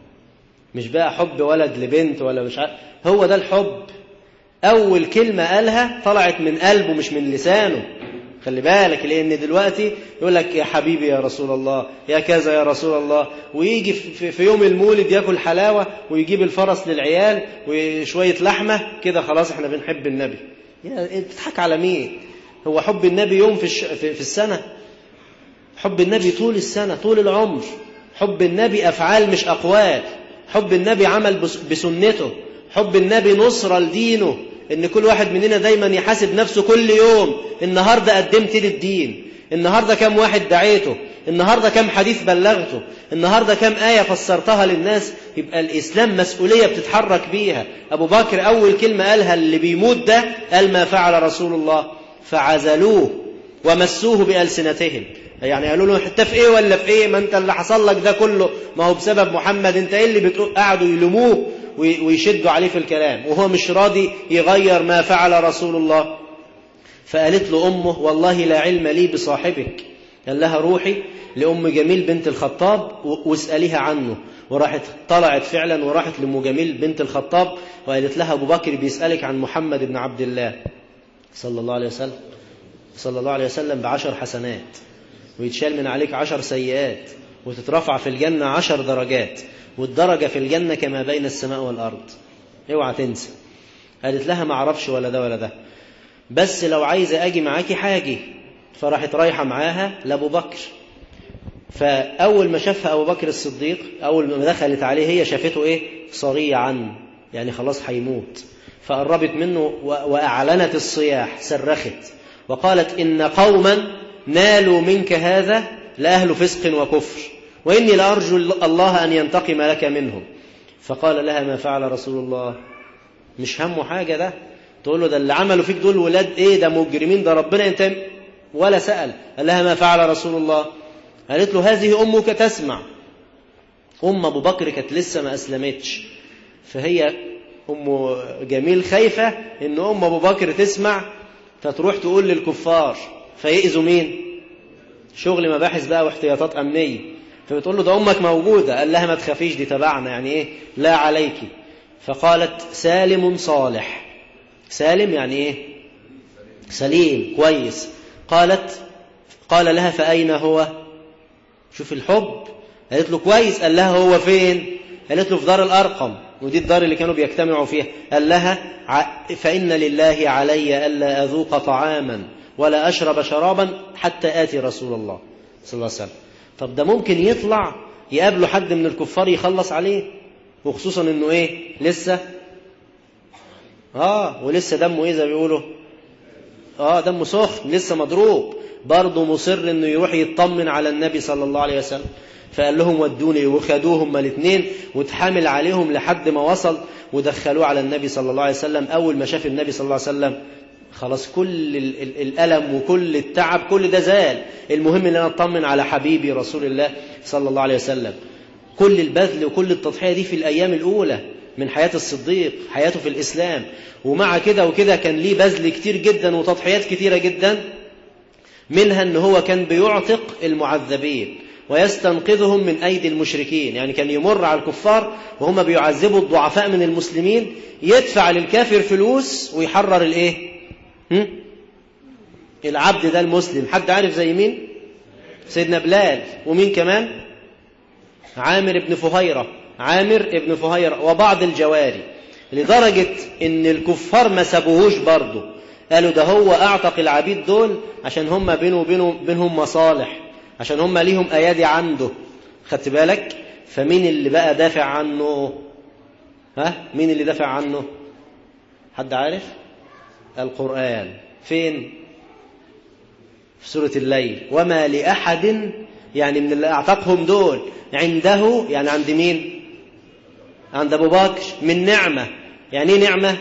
مش بقى حب ولد لبنت ولا مش عارف هو ده الحب أول كلمة قالها طلعت من قلبه مش من لسانه خلي بالك لأن دلوقتي يقول لك يا حبيبي يا رسول الله يا كذا يا رسول الله ويجي في يوم المولد ياكل حلاوة ويجيب الفرس للعيال وشوية لحمة كده خلاص احنا بنحب النبي بتضحك على مين هو حب النبي يوم في, الش... في السنة حب النبي طول السنة طول العمر حب النبي أفعال مش أقوال حب النبي عمل بسنته حب النبي نصرة لدينه إن كل واحد مننا دايما يحاسب نفسه كل يوم النهاردة قدمت للدين النهاردة كم واحد دعيته النهاردة كم حديث بلغته النهاردة كم آية فسرتها للناس يبقى الإسلام مسؤولية بتتحرك بيها أبو بكر أول كلمة قالها اللي بيموت ده قال ما فعل رسول الله فعزلوه ومسوه بألسنتهم يعني قالوا له حتى في ايه ولا في ايه ما انت اللي حصل لك ده كله ما هو بسبب محمد انت ايه اللي بتقول قعدوا يلوموه ويشدوا عليه في الكلام وهو مش راضي يغير ما فعل رسول الله فقالت له امه والله لا علم لي بصاحبك قال لها روحي لأم جميل بنت الخطاب واسأليها عنه وراحت طلعت فعلا وراحت لأم جميل بنت الخطاب وقالت لها أبو بكر بيسألك عن محمد بن عبد الله صلى الله عليه وسلم صلى الله عليه وسلم بعشر حسنات ويتشال من عليك عشر سيئات وتترفع في الجنة عشر درجات والدرجة في الجنة كما بين السماء والأرض اوعى تنسى قالت لها ما اعرفش ولا ده ولا ده بس لو عايزة أجي معاكي حاجي فراحت رايحة معاها لأبو بكر فأول ما شافها أبو بكر الصديق أول ما دخلت عليه هي شافته إيه صريعا يعني خلاص هيموت فقربت منه وأعلنت الصياح صرخت وقالت إن قوما نالوا منك هذا لأهل فسق وكفر وإني لأرجو الله أن ينتقم لك منهم فقال لها ما فعل رسول الله مش همه حاجة ده تقول له ده اللي عملوا فيك دول ولاد ايه ده مجرمين ده ربنا انت ولا سأل قال لها ما فعل رسول الله قالت له هذه أمك تسمع أم أبو بكر كانت لسه ما أسلمتش فهي أم جميل خايفة إن أم أبو بكر تسمع فتروح تقول للكفار فيأذوا مين شغل مباحث بقى واحتياطات أمنية فبتقول له ده أمك موجودة قال لها ما تخافيش دي تبعنا يعني إيه لا عليك فقالت سالم صالح سالم يعني إيه سليم كويس قالت قال لها فأين هو شوف الحب قالت له كويس قال لها هو فين قالت له في دار الأرقم ودي الدار اللي كانوا بيجتمعوا فيها قال لها فإن لله علي ألا أذوق طعاما ولا أشرب شرابا حتى آتي رسول الله صلى الله عليه وسلم طب ده ممكن يطلع يقابله حد من الكفار يخلص عليه وخصوصا انه ايه لسه اه ولسه دمه ايه زي ما بيقولوا اه دمه سخن لسه مضروب برضه مصر انه يروح يطمن على النبي صلى الله عليه وسلم فقال لهم ودوني وخدوه هما الاثنين واتحامل عليهم لحد ما وصل ودخلوه على النبي صلى الله عليه وسلم اول ما شاف النبي صلى الله عليه وسلم خلاص كل الألم وكل التعب كل ده زال المهم ان انا اطمن على حبيبي رسول الله صلى الله عليه وسلم كل البذل وكل التضحية دي في الأيام الأولى من حياة الصديق حياته في الإسلام ومع كده وكده كان ليه بذل كتير جدا وتضحيات كتيرة جدا منها ان هو كان بيعتق المعذبين ويستنقذهم من أيدي المشركين يعني كان يمر على الكفار وهم بيعذبوا الضعفاء من المسلمين يدفع للكافر فلوس ويحرر الايه هم؟ العبد ده المسلم حد عارف زي مين سيدنا بلال ومين كمان عامر بن فهيرة عامر بن فهيرة وبعض الجواري لدرجة ان الكفار ما سابوهوش برضه قالوا ده هو اعتق العبيد دول عشان هم بينه وبينه بينهم مصالح عشان هم ليهم ايادي عنده خدت بالك فمين اللي بقى دافع عنه ها مين اللي دافع عنه حد عارف القرآن فين في سورة الليل وما لأحد يعني من اللي أعتقهم دول عنده يعني عند مين عند أبو بكر من نعمة يعني ايه نعمة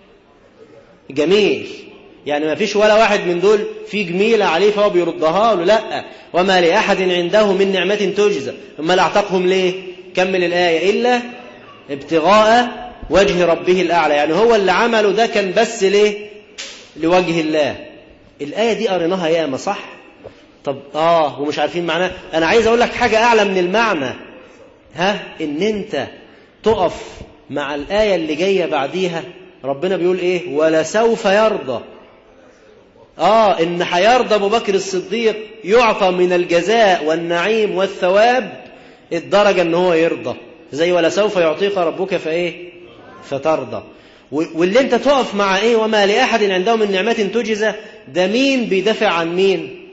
جميل يعني ما فيش ولا واحد من دول في جميلة عليه فهو بيردها له لا وما لأحد عنده من نعمة تجزى أما أعتقهم ليه كمل الآية إلا ابتغاء وجه ربه الأعلى يعني هو اللي عمله ده كان بس ليه لوجه الله الآية دي قريناها ياما صح طب آه ومش عارفين معناها أنا عايز أقول لك حاجة أعلى من المعنى ها إن أنت تقف مع الآية اللي جاية بعديها ربنا بيقول إيه ولا سوف يرضى آه إن هيرضى أبو بكر الصديق يعطى من الجزاء والنعيم والثواب الدرجة إن هو يرضى زي ولا سوف يعطيك ربك فإيه فترضى واللي انت تقف مع ايه وما لأحد عنده من نعمة تجزى ده مين بيدافع عن مين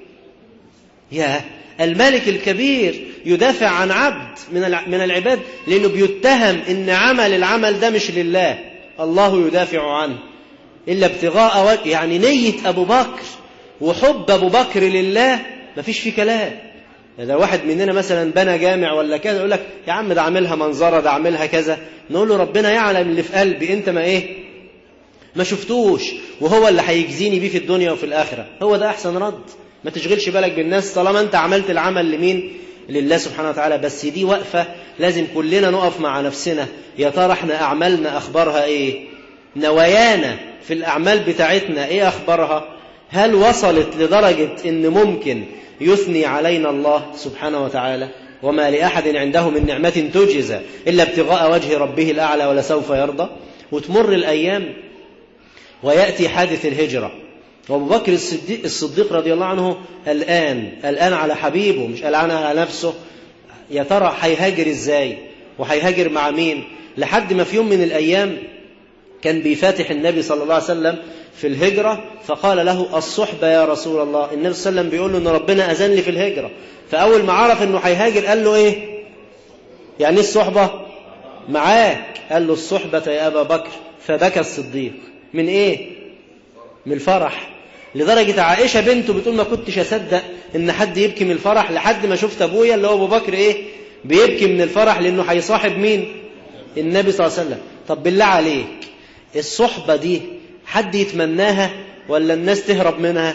يا الملك الكبير يدافع عن عبد من من العباد لأنه بيتهم إن عمل العمل ده مش لله الله يدافع عنه إلا ابتغاء وجه يعني نية أبو بكر وحب أبو بكر لله مفيش فيه كلام إذا واحد مننا مثلا بنى جامع ولا كذا يقول لك يا عم ده عاملها منظرة ده عاملها كذا نقول له ربنا يعلم اللي في قلبي أنت ما إيه ما شفتوش وهو اللي هيجزيني بيه في الدنيا وفي الآخرة هو ده أحسن رد ما تشغلش بالك بالناس طالما أنت عملت العمل لمين لله سبحانه وتعالى بس دي وقفة لازم كلنا نقف مع نفسنا يا ترى احنا أعمالنا أخبارها إيه نوايانا في الأعمال بتاعتنا إيه أخبارها هل وصلت لدرجة إن ممكن يثني علينا الله سبحانه وتعالى وما لأحد عنده من نعمة تجزى إلا ابتغاء وجه ربه الأعلى ولسوف يرضى وتمر الأيام ويأتي حادث الهجرة وابو بكر الصديق, الصديق رضي الله عنه الآن الآن على حبيبه مش الآن على نفسه يا ترى هيهاجر ازاي وهيهاجر مع مين لحد ما في يوم من الأيام كان بيفاتح النبي صلى الله عليه وسلم في الهجرة فقال له الصحبة يا رسول الله النبي صلى الله عليه وسلم بيقول له ان ربنا أذن لي في الهجرة فأول ما عرف انه هيهاجر قال له ايه يعني ايه الصحبة معاك قال له الصحبة يا أبا بكر فبكى الصديق من ايه من الفرح لدرجة عائشة بنته بتقول ما كنتش أصدق إن حد يبكي من الفرح لحد ما شفت أبويا اللي هو أبو بكر إيه بيبكي من الفرح لأنه هيصاحب مين النبي صلى الله عليه وسلم طب بالله عليك الصحبة دي حد يتمناها ولا الناس تهرب منها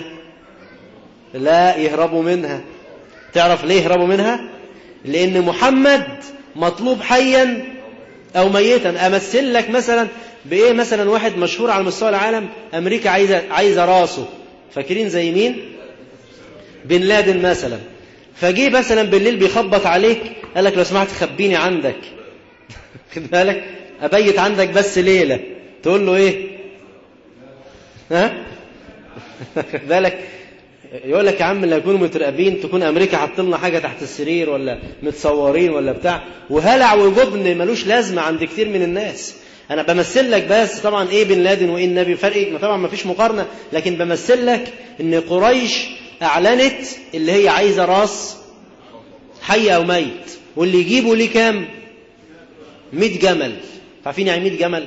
لا يهربوا منها تعرف ليه يهربوا منها لأن محمد مطلوب حيا أو ميتا أمثل لك مثلا بإيه مثلا واحد مشهور على مستوى العالم أمريكا عايزة, عايزة راسه فاكرين زي مين بن لادن مثلا فجي مثلا بالليل بيخبط عليك قال لك لو سمحت خبيني عندك خد بالك أبيت عندك بس ليلة تقول له إيه ها بالك يقول لك يا عم اللي يكونوا متراقبين تكون امريكا حاطط لنا حاجه تحت السرير ولا متصورين ولا بتاع وهلع وجبن ملوش لازمه عند كتير من الناس انا بمثل لك بس طبعا ايه بن لادن وايه النبي فرق طبعا ما فيش مقارنه لكن بمثل لك ان قريش اعلنت اللي هي عايزه راس حي او ميت واللي يجيبوا ليه كام 100 جمل عارفين يعني 100 جمل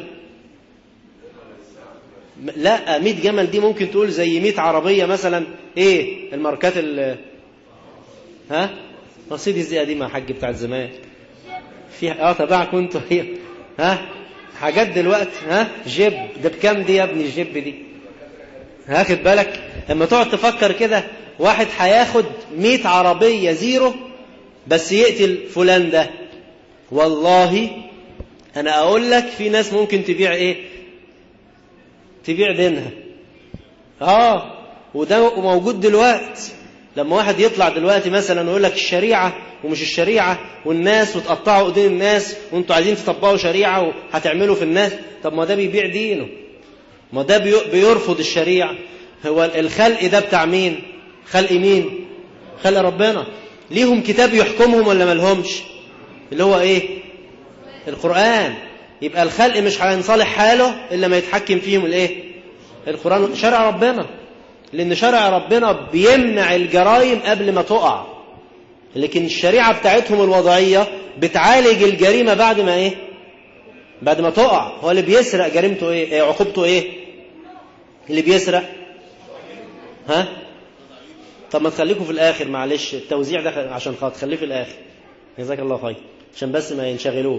لا 100 جمل دي ممكن تقول زي 100 عربيه مثلا ايه الماركات ال ها مرسيدس دي قديمه يا حاج بتاعت زمان في اه تبعكم انتوا هي ها حاجات دلوقتي ها جيب ده بكام دي يا ابني الجيب دي هاخد بالك لما تقعد تفكر كده واحد هياخد 100 عربيه زيرو بس يقتل فلان ده والله انا اقول لك في ناس ممكن تبيع ايه تبيع دينها اه وده موجود دلوقتي لما واحد يطلع دلوقتي مثلا ويقول لك الشريعه ومش الشريعه والناس وتقطعوا ايدين الناس وانتوا عايزين تطبقوا شريعه وهتعملوا في الناس طب ما ده بيبيع دينه ما ده بيرفض الشريعه هو الخلق ده بتاع مين خلق مين خلق ربنا ليهم كتاب يحكمهم ولا ملهمش اللي هو ايه القرآن يبقى الخلق مش هينصلح حاله إلا ما يتحكم فيهم الايه القرآن شرع ربنا لأن شرع ربنا بيمنع الجرائم قبل ما تقع لكن الشريعة بتاعتهم الوضعية بتعالج الجريمة بعد ما ايه بعد ما تقع هو اللي بيسرق جريمته ايه, إيه عقوبته ايه اللي بيسرق ها طب ما تخليكم في الآخر معلش التوزيع ده عشان خاطر خليه في الآخر جزاك الله خير عشان بس ما ينشغلوش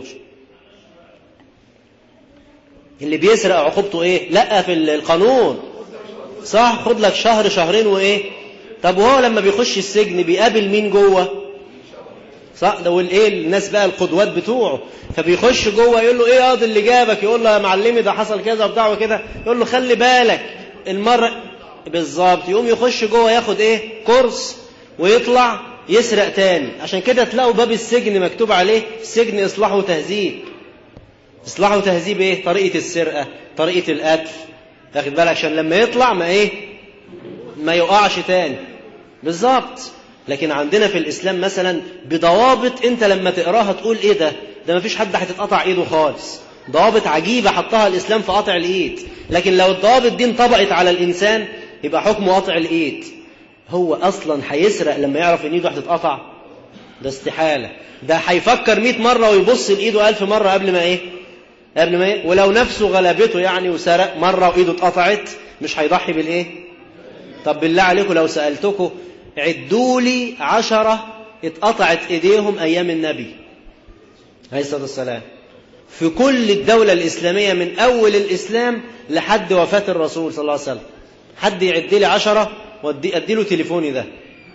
اللي بيسرق عقوبته ايه لا في القانون صح خد لك شهر شهرين وايه طب وهو لما بيخش السجن بيقابل مين جوه صح ده والايه الناس بقى القدوات بتوعه فبيخش جوه يقول له ايه قاضي اللي جابك يقول له يا معلمي ده حصل كذا وبتاع وكده يقول له خلي بالك المره بالظبط يقوم يخش جوه ياخد ايه كورس ويطلع يسرق تاني عشان كده تلاقوا باب السجن مكتوب عليه السجن اصلاح وتهذيب اصلاح وتهذيب ايه طريقه السرقه طريقه القتل واخد بالك عشان لما يطلع ما ايه ما يقعش تاني بالظبط لكن عندنا في الاسلام مثلا بضوابط انت لما تقراها تقول ايه ده ده ما فيش حد هتتقطع ايده خالص ضوابط عجيبه حطها الاسلام في قطع الايد لكن لو الضوابط دي انطبقت على الانسان يبقى حكمه قطع الايد هو اصلا هيسرق لما يعرف ان ايده هتتقطع ده استحاله ده هيفكر 100 مره ويبص لايده 1000 مره قبل ما ايه قبل ما ايه ولو نفسه غلبته يعني وسرق مره وايده اتقطعت مش هيضحي بالايه طب بالله عليكم لو سالتكم عدوا لي عشرة اتقطعت ايديهم ايام النبي عليه الصلاه والسلام في كل الدوله الاسلاميه من اول الاسلام لحد وفاه الرسول صلى الله عليه وسلم حد يعد لي عشرة وادي ادي له تليفوني ده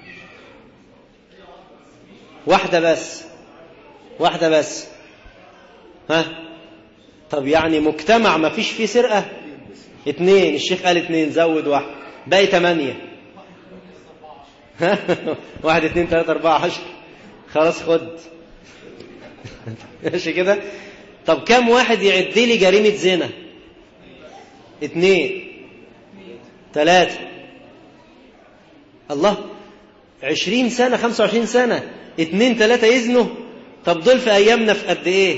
واحدة بس واحدة بس ها طب يعني مجتمع ما فيش فيه سرقة اتنين الشيخ قال اتنين زود واحد باقي تمانية واحد اتنين تلاتة اربعة عشر خلاص خد ماشي كده طب كم واحد يعد لي جريمة زنا اتنين ثلاثة الله عشرين سنة خمسة وعشرين سنة اتنين ثلاثة يزنوا طب دول في أيامنا في قد إيه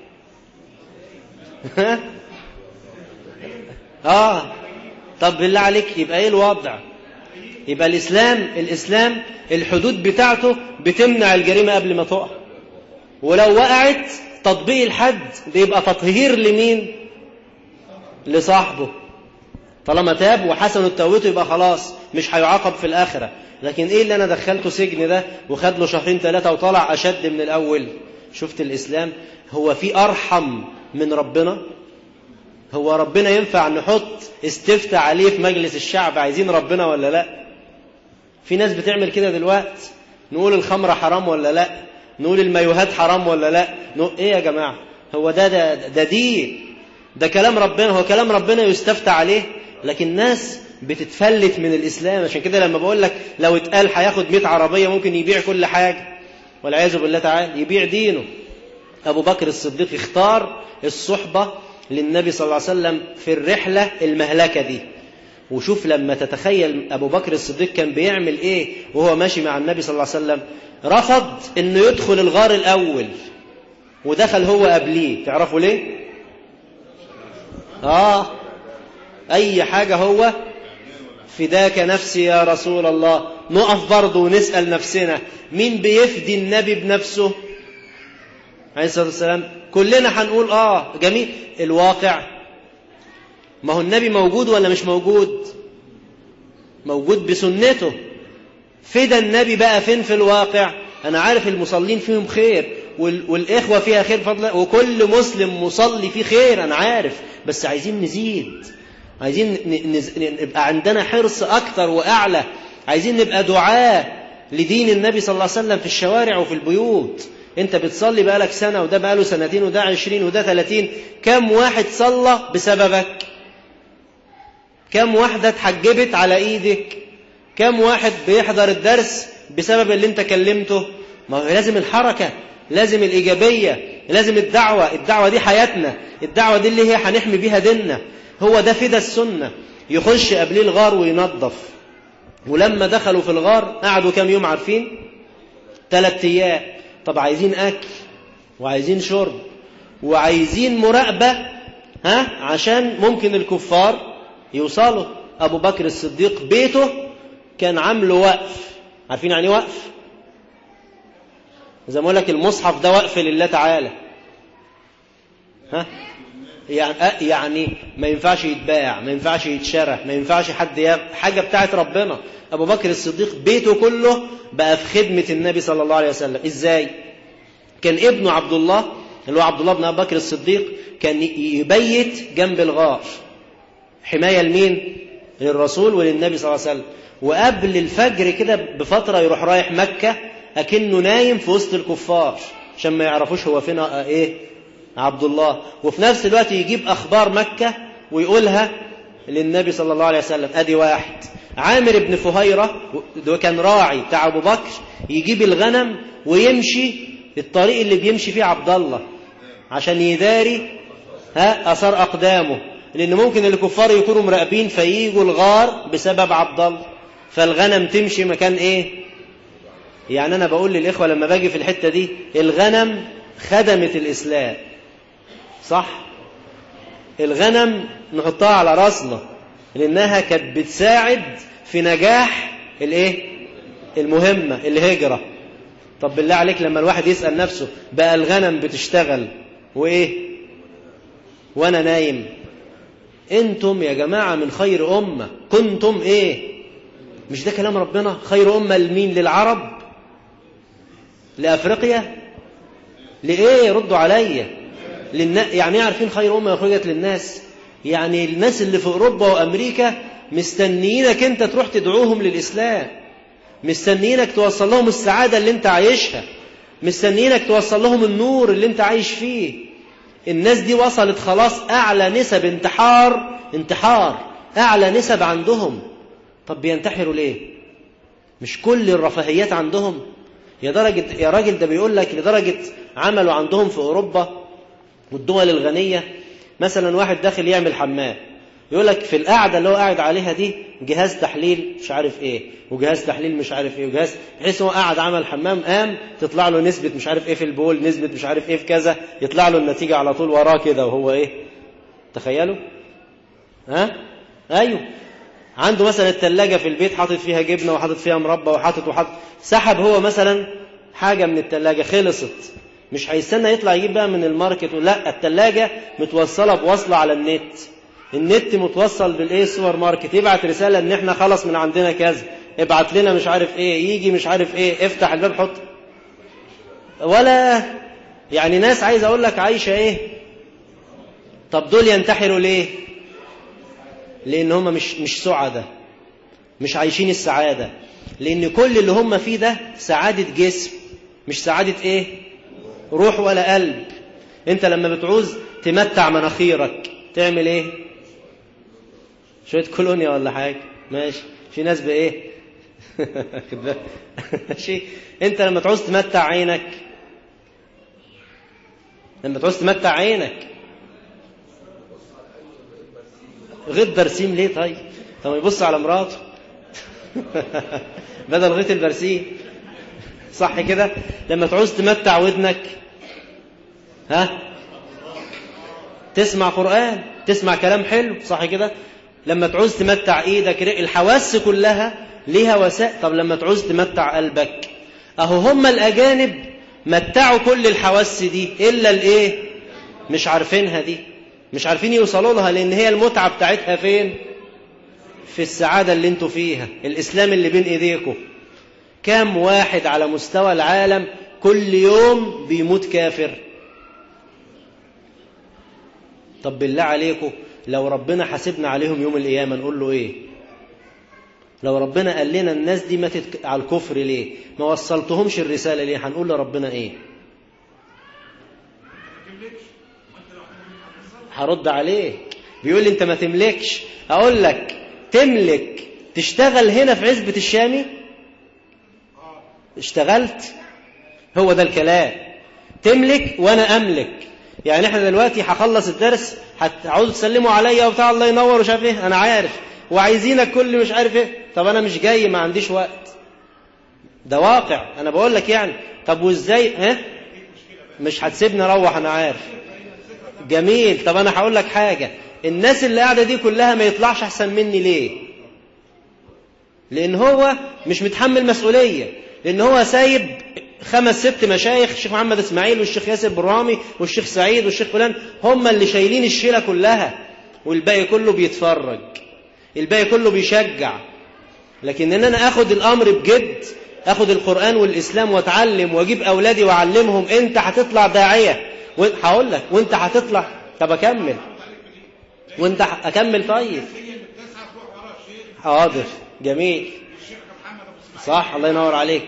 آه طب بالله عليك يبقى إيه الوضع يبقى الإسلام الإسلام الحدود بتاعته بتمنع الجريمة قبل ما تقع ولو وقعت تطبيق الحد بيبقى تطهير لمين لصاحبه طالما تاب وحسن التوبته يبقى خلاص مش هيعاقب في الآخرة لكن إيه اللي أنا دخلته سجن ده وخد له شهرين ثلاثة وطلع أشد من الأول شفت الإسلام هو في أرحم من ربنا هو ربنا ينفع نحط استفتى عليه في مجلس الشعب عايزين ربنا ولا لا في ناس بتعمل كده دلوقتي نقول الخمرة حرام ولا لا نقول المايوهات حرام ولا لا نقول ايه يا جماعة هو ده ده, ده دين ده كلام ربنا هو كلام ربنا يستفتى عليه لكن ناس بتتفلت من الإسلام عشان كده لما بقول لك لو اتقال هياخد 100 عربية ممكن يبيع كل حاجة والعياذ بالله تعالى يبيع دينه أبو بكر الصديق اختار الصحبة للنبي صلى الله عليه وسلم في الرحلة المهلكة دي وشوف لما تتخيل أبو بكر الصديق كان بيعمل إيه وهو ماشي مع النبي صلى الله عليه وسلم رفض إنه يدخل الغار الأول ودخل هو قبليه تعرفوا ليه آه أي حاجة هو فداك نفسي يا رسول الله نقف برضه ونسأل نفسنا مين بيفدي النبي بنفسه عليه الصلاة والسلام كلنا هنقول آه جميل الواقع ما هو النبي موجود ولا مش موجود موجود بسنته فدا النبي بقى فين في الواقع أنا عارف المصلين فيهم خير والإخوة فيها خير فضل وكل مسلم مصلي فيه خير أنا عارف بس عايزين نزيد عايزين نبقى عندنا حرص أكتر وأعلى عايزين نبقى دعاء لدين النبي صلى الله عليه وسلم في الشوارع وفي البيوت انت بتصلي بقالك سنة وده بقاله سنتين وده عشرين وده ثلاثين كم واحد صلى بسببك كم واحدة اتحجبت على ايدك كم واحد بيحضر الدرس بسبب اللي انت كلمته ما هو لازم الحركة لازم الإيجابية لازم الدعوة الدعوة دي حياتنا الدعوة دي اللي هي هنحمي بيها ديننا هو ده فدا السنة يخش قبليه الغار وينظف ولما دخلوا في الغار قعدوا كام يوم عارفين ثلاث ايام طب عايزين اكل وعايزين شرب وعايزين مراقبة ها عشان ممكن الكفار يوصلوا ابو بكر الصديق بيته كان عامله وقف عارفين يعني وقف زي ما اقول لك المصحف ده وقف لله تعالى ها يعني يعني ما ينفعش يتباع ما ينفعش يتشرى ما ينفعش حد ياخد حاجه بتاعت ربنا ابو بكر الصديق بيته كله بقى في خدمه النبي صلى الله عليه وسلم ازاي كان ابنه عبد الله اللي هو عبد الله بن ابي بكر الصديق كان يبيت جنب الغار حمايه لمين للرسول وللنبي صلى الله عليه وسلم وقبل الفجر كده بفتره يروح رايح مكه اكنه نايم في وسط الكفار عشان ما يعرفوش هو فين ايه عبد الله وفي نفس الوقت يجيب أخبار مكة ويقولها للنبي صلى الله عليه وسلم أدي واحد عامر بن فهيرة ده كان راعي بتاع أبو بكر يجيب الغنم ويمشي الطريق اللي بيمشي فيه عبد الله عشان يداري ها أثر أقدامه لأن ممكن الكفار يكونوا مراقبين فييجوا الغار بسبب عبد الله فالغنم تمشي مكان إيه يعني أنا بقول للإخوة لما باجي في الحتة دي الغنم خدمت الإسلام صح الغنم نحطها على راسنا لأنها كانت بتساعد في نجاح الايه المهمة الهجرة طب بالله عليك لما الواحد يسأل نفسه بقى الغنم بتشتغل وإيه وأنا نايم انتم يا جماعة من خير أمة كنتم إيه مش ده كلام ربنا خير أمة لمين للعرب لأفريقيا لإيه ردوا عليا للنا... يعني عارفين خير أمة أخرجت للناس يعني الناس اللي في أوروبا وأمريكا مستنيينك أنت تروح تدعوهم للإسلام مستنيينك توصل لهم السعادة اللي أنت عايشها مستنيينك توصل لهم النور اللي أنت عايش فيه الناس دي وصلت خلاص أعلى نسب انتحار انتحار أعلى نسب عندهم طب بينتحروا ليه مش كل الرفاهيات عندهم يا درجة يا راجل ده بيقول لك لدرجة عملوا عندهم في أوروبا والدول الغنية مثلا واحد داخل يعمل حمام يقول لك في القعدة اللي هو قاعد عليها دي جهاز تحليل مش عارف ايه وجهاز تحليل مش عارف ايه وجهاز بحيث هو قاعد عمل حمام قام تطلع له نسبة مش عارف ايه في البول نسبة مش عارف ايه في كذا يطلع له النتيجة على طول وراه كده وهو ايه تخيلوا ها ايوه عنده مثلا الثلاجة في البيت حاطط فيها جبنة وحاطط فيها مربى وحاطط وحاطط سحب هو مثلا حاجة من الثلاجة خلصت مش هيستنى يطلع يجيب بقى من الماركت لا الثلاجة متوصلة بوصلة على النت النت متوصل بالايه السوبر ماركت يبعت رسالة ان احنا خلص من عندنا كذا ابعت لنا مش عارف ايه يجي مش عارف ايه افتح الباب حط ولا يعني ناس عايز اقول لك عايشة ايه طب دول ينتحروا ليه لان هم مش مش سعداء مش عايشين السعادة لان كل اللي هم فيه ده سعادة جسم مش سعادة ايه روح ولا قلب انت لما بتعوز تمتع مناخيرك تعمل ايه شوية كولونيا ولا حاجة ماشي في ناس بايه ماشي انت لما تعوز تمتع عينك لما تعوز تمتع عينك غير برسيم ليه طيب طب يبص على مراته بدل غيط البرسيم صح كده لما تعوز تمتع ودنك ها تسمع قرآن تسمع كلام حلو صح كده لما تعوز تمتع ايدك الحواس كلها ليها وسائل طب لما تعوز تمتع قلبك اهو هم الاجانب متعوا كل الحواس دي الا الايه مش عارفينها دي مش عارفين يوصلوا لها لان هي المتعه بتاعتها فين في السعاده اللي انتوا فيها الاسلام اللي بين ايديكم كم واحد على مستوى العالم كل يوم بيموت كافر طب بالله عليكم لو ربنا حاسبنا عليهم يوم القيامة نقول له ايه لو ربنا قال لنا الناس دي ماتت على الكفر ليه ما وصلتهمش الرسالة ليه هنقول لربنا ايه هرد عليك بيقول لي انت ما تملكش اقول لك تملك تشتغل هنا في عزبة الشامي اشتغلت هو ده الكلام تملك وانا املك يعني احنا دلوقتي هخلص الدرس هتعوزوا تسلموا عليا وبتاع الله ينور ومش عارف ايه انا عارف وعايزينك كل مش عارف ايه طب انا مش جاي ما عنديش وقت ده واقع انا بقول لك يعني طب وازاي ها مش هتسيبني اروح انا عارف جميل طب انا هقول لك حاجه الناس اللي قاعده دي كلها ما يطلعش احسن مني ليه لان هو مش متحمل مسؤوليه لان هو سايب خمس ست مشايخ الشيخ محمد اسماعيل والشيخ ياسر برامي والشيخ سعيد والشيخ فلان هم اللي شايلين الشيله كلها والباقي كله بيتفرج الباقي كله بيشجع لكن ان انا اخد الامر بجد اخد القران والاسلام واتعلم واجيب اولادي واعلمهم انت هتطلع داعيه هقول لك وانت هتطلع طب اكمل وانت اكمل طيب حاضر جميل صح الله ينور عليك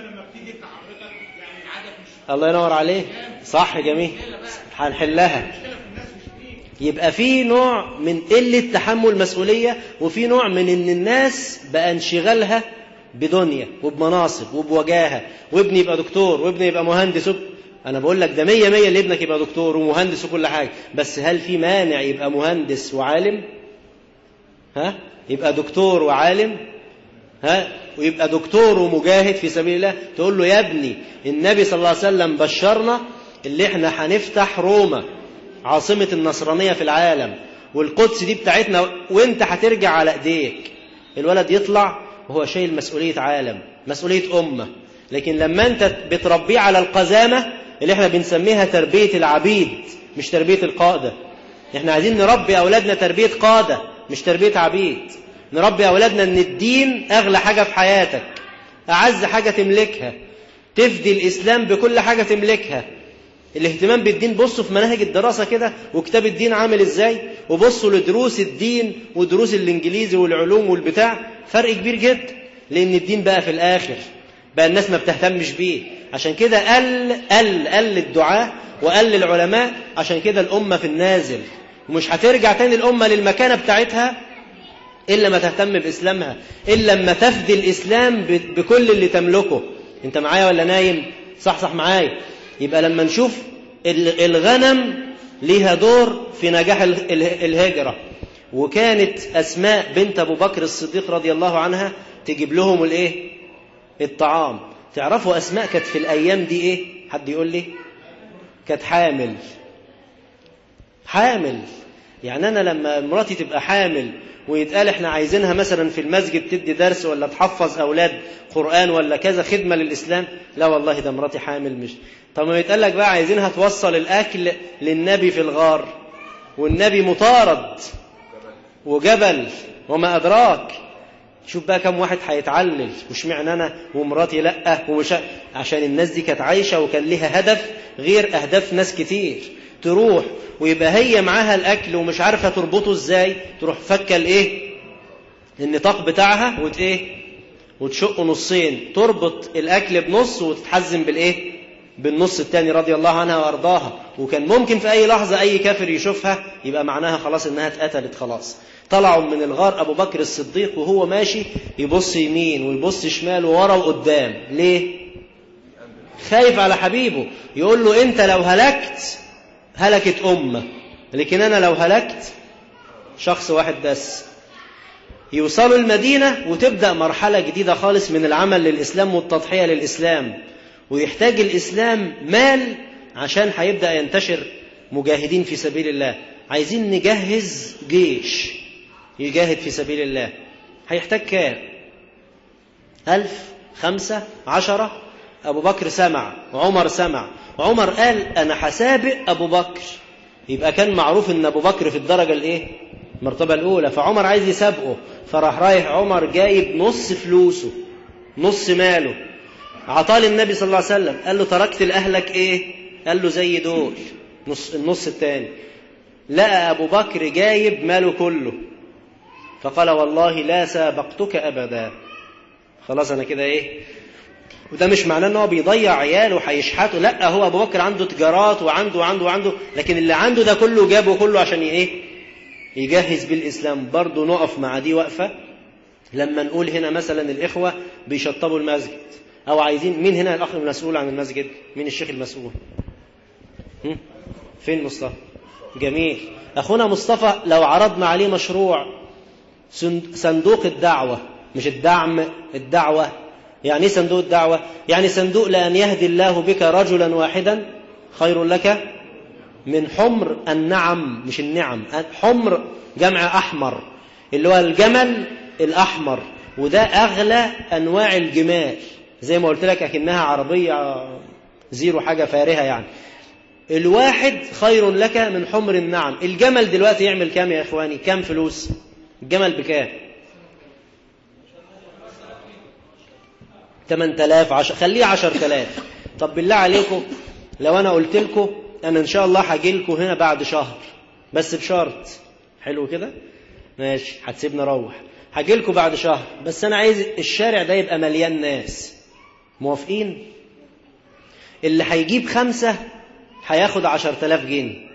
الله ينور عليك صح جميل هنحلها يبقى في نوع من قلة تحمل مسؤولية وفي نوع من ان الناس بقى انشغالها بدنيا وبمناصب وبوجاهة وابني يبقى دكتور وابني يبقى مهندس وب... انا بقول لك ده مية مية اللي ابنك يبقى دكتور ومهندس وكل حاجة بس هل في مانع يبقى مهندس وعالم ها يبقى دكتور وعالم ها ويبقى دكتور ومجاهد في سبيل الله تقول له يا ابني النبي صلى الله عليه وسلم بشرنا اللي احنا هنفتح روما عاصمة النصرانية في العالم والقدس دي بتاعتنا وانت هترجع على ايديك الولد يطلع وهو شايل مسؤولية عالم مسؤولية أمة لكن لما انت بتربيه على القزامة اللي احنا بنسميها تربية العبيد مش تربية القادة احنا عايزين نربي أولادنا تربية قادة مش تربية عبيد نربي أولادنا أن الدين أغلى حاجة في حياتك أعز حاجة تملكها تفدي الإسلام بكل حاجة تملكها الاهتمام بالدين بصوا في مناهج الدراسة كده وكتاب الدين عامل ازاي وبصوا لدروس الدين ودروس الانجليزي والعلوم والبتاع فرق كبير جدا لان الدين بقى في الاخر بقى الناس ما بتهتمش بيه عشان كده قل قل قل الدعاء وقل العلماء عشان كده الأمة في النازل ومش هترجع تاني الأمة للمكانة بتاعتها إلا ما تهتم بإسلامها إلا لما تفدي الإسلام بكل اللي تملكه أنت معايا ولا نايم صح صح معايا يبقى لما نشوف الغنم ليها دور في نجاح الهجرة وكانت أسماء بنت أبو بكر الصديق رضي الله عنها تجيب لهم الإيه الطعام تعرفوا أسماء كانت في الأيام دي إيه حد يقول لي كانت حامل حامل يعني أنا لما مراتي تبقى حامل ويتقال احنا عايزينها مثلا في المسجد تدي درس ولا تحفظ أولاد قرآن ولا كذا خدمة للإسلام لا والله ده مراتي حامل مش طب ما يتقال لك بقى عايزينها توصل الأكل للنبي في الغار والنبي مطارد وجبل وما أدراك شوف بقى كم واحد هيتعلل وش معنى أنا ومراتي لأ ومش عشان الناس دي كانت عايشة وكان لها هدف غير أهداف ناس كتير تروح ويبقى هي معاها الأكل ومش عارفة تربطه إزاي تروح فكة الإيه النطاق بتاعها وت إيه وتشقه نصين تربط الأكل بنص وتتحزم بالإيه بالنص التاني رضي الله عنها وأرضاها وكان ممكن في أي لحظة أي كافر يشوفها يبقى معناها خلاص إنها اتقتلت خلاص طلعوا من الغار أبو بكر الصديق وهو ماشي يبص يمين ويبص شمال وورا وقدام ليه خايف على حبيبه يقول له أنت لو هلكت هلكت أمة لكن أنا لو هلكت شخص واحد بس يوصلوا المدينة وتبدأ مرحلة جديدة خالص من العمل للإسلام والتضحية للإسلام ويحتاج الإسلام مال عشان هيبدأ ينتشر مجاهدين في سبيل الله عايزين نجهز جيش يجاهد في سبيل الله هيحتاج كام ألف خمسة عشرة أبو بكر سمع وعمر سمع وعمر قال أنا حسابق أبو بكر يبقى كان معروف أن أبو بكر في الدرجة الإيه المرتبة الأولى فعمر عايز يسابقه فراح رايح عمر جايب نص فلوسه نص ماله عطاه للنبي صلى الله عليه وسلم قال له تركت لأهلك إيه قال له زي دول نص النص الثاني لقى أبو بكر جايب ماله كله فقال والله لا سابقتك أبدا خلاص أنا كده إيه وده مش معناه ان هو بيضيع عياله وهيشحته لا هو ابو بكر عنده تجارات وعنده وعنده وعنده لكن اللي عنده ده كله جابه كله عشان ايه يجهز بالاسلام برضه نقف مع دي وقفه لما نقول هنا مثلا الاخوه بيشطبوا المسجد او عايزين مين هنا الاخ المسؤول عن المسجد مين الشيخ المسؤول هم؟ فين مصطفى جميل اخونا مصطفى لو عرضنا عليه مشروع صندوق الدعوه مش الدعم الدعوه يعني ايه صندوق الدعوة؟ يعني صندوق لأن يهدي الله بك رجلا واحدا خير لك من حمر النعم مش النعم حمر جمع أحمر اللي هو الجمل الأحمر وده أغلى أنواع الجمال زي ما قلت لك أكنها عربية زيرو حاجة فارهة يعني الواحد خير لك من حمر النعم الجمل دلوقتي يعمل كام يا إخواني كام فلوس الجمل بكام 8000 عشر خليه 10000 طب بالله عليكم لو انا قلت لكم انا ان شاء الله هاجي لكم هنا بعد شهر بس بشرط حلو كده ماشي هتسيبني اروح هاجي لكم بعد شهر بس انا عايز الشارع ده يبقى مليان ناس موافقين اللي هيجيب خمسة هياخد 10000 جنيه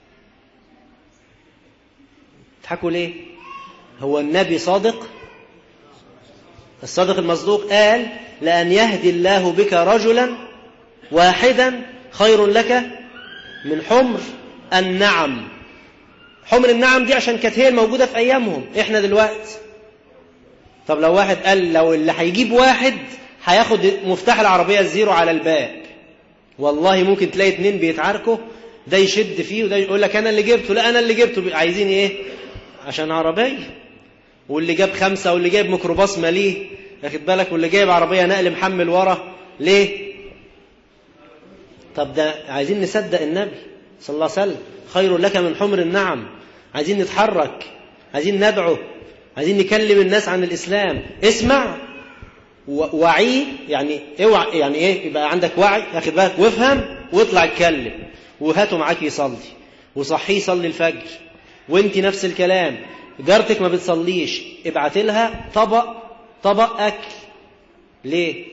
تضحكوا ليه هو النبي صادق الصادق المصدوق قال لأن يهدي الله بك رجلا واحدا خير لك من حمر النعم حمر النعم دي عشان كانت هي الموجودة في أيامهم إحنا دلوقتي طب لو واحد قال لو اللي هيجيب واحد هياخد مفتاح العربية الزيرو على الباب والله ممكن تلاقي اتنين بيتعاركوا ده يشد فيه وده يقول لك أنا اللي جبته لا أنا اللي جبته عايزين إيه عشان عربية واللي جاب خمسة واللي جايب ميكروباص ماليه واخد بالك واللي جايب عربية نقل محمل ورا ليه طب ده عايزين نصدق النبي صلى الله عليه وسلم خير لك من حمر النعم عايزين نتحرك عايزين ندعو عايزين نكلم الناس عن الإسلام اسمع وعي يعني اوعى يعني ايه يبقى عندك وعي واخد بالك وافهم واطلع اتكلم وهاته معاك يصلي وصحيه يصلي الفجر وانت نفس الكلام جارتك ما بتصليش ابعت لها طبق طبق أكل ليه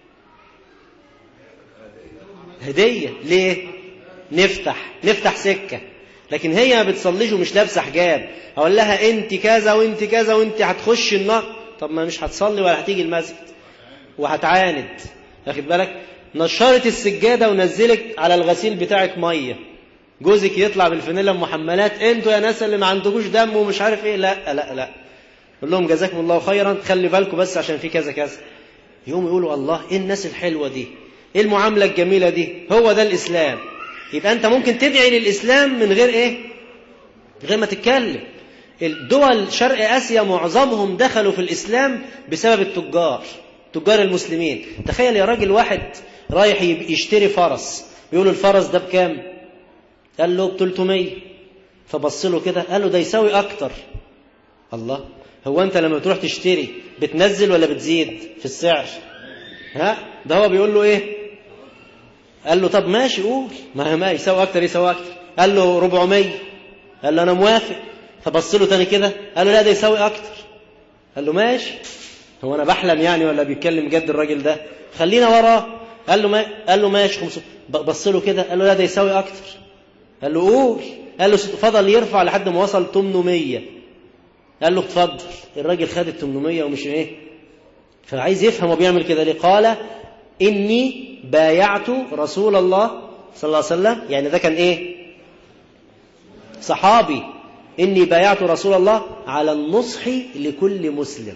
هدية ليه نفتح نفتح سكة لكن هي ما بتصليش ومش لابسة حجاب أقول لها أنت كذا وأنت كذا وأنت هتخش النار طب ما مش هتصلي ولا هتيجي المسجد وهتعاند واخد بالك نشرت السجادة ونزلك على الغسيل بتاعك مية جوزك يطلع بالفانيلا المحملات انتوا يا ناس اللي ما عندكوش دم ومش عارف ايه لا لا لا قول لهم جزاكم الله خيرا خلي بالكم بس عشان في كذا كذا يوم يقولوا الله ايه الناس الحلوه دي ايه المعامله الجميله دي هو ده الاسلام يبقى انت ممكن تدعي للاسلام من غير ايه من غير ما تتكلم الدول شرق اسيا معظمهم دخلوا في الاسلام بسبب التجار تجار المسلمين تخيل يا راجل واحد رايح يشتري فرس يقول الفرس ده بكام قال له ب 300 فبص له كده قال له ده يساوي اكتر الله هو انت لما بتروح تشتري بتنزل ولا بتزيد في السعر ها ده هو بيقول له ايه قال له طب ماشي قول ما ما يساوي اكتر يساوي اكتر قال له 400 قال له انا موافق فبص له تاني كده قال له لا ده يساوي اكتر قال له ماشي هو انا بحلم يعني ولا بيتكلم جد الراجل ده خلينا وراه قال له ما قال له ماشي 500 بص له كده قال له لا ده يساوي اكتر قال له قول قال له فضل يرفع لحد ما وصل 800 قال له اتفضل الراجل خد ال 800 ومش ايه فعايز يفهم هو بيعمل كده ليه قال اني بايعت رسول الله صلى الله عليه وسلم يعني ده كان ايه صحابي إني بايعت رسول الله على النصح لكل مسلم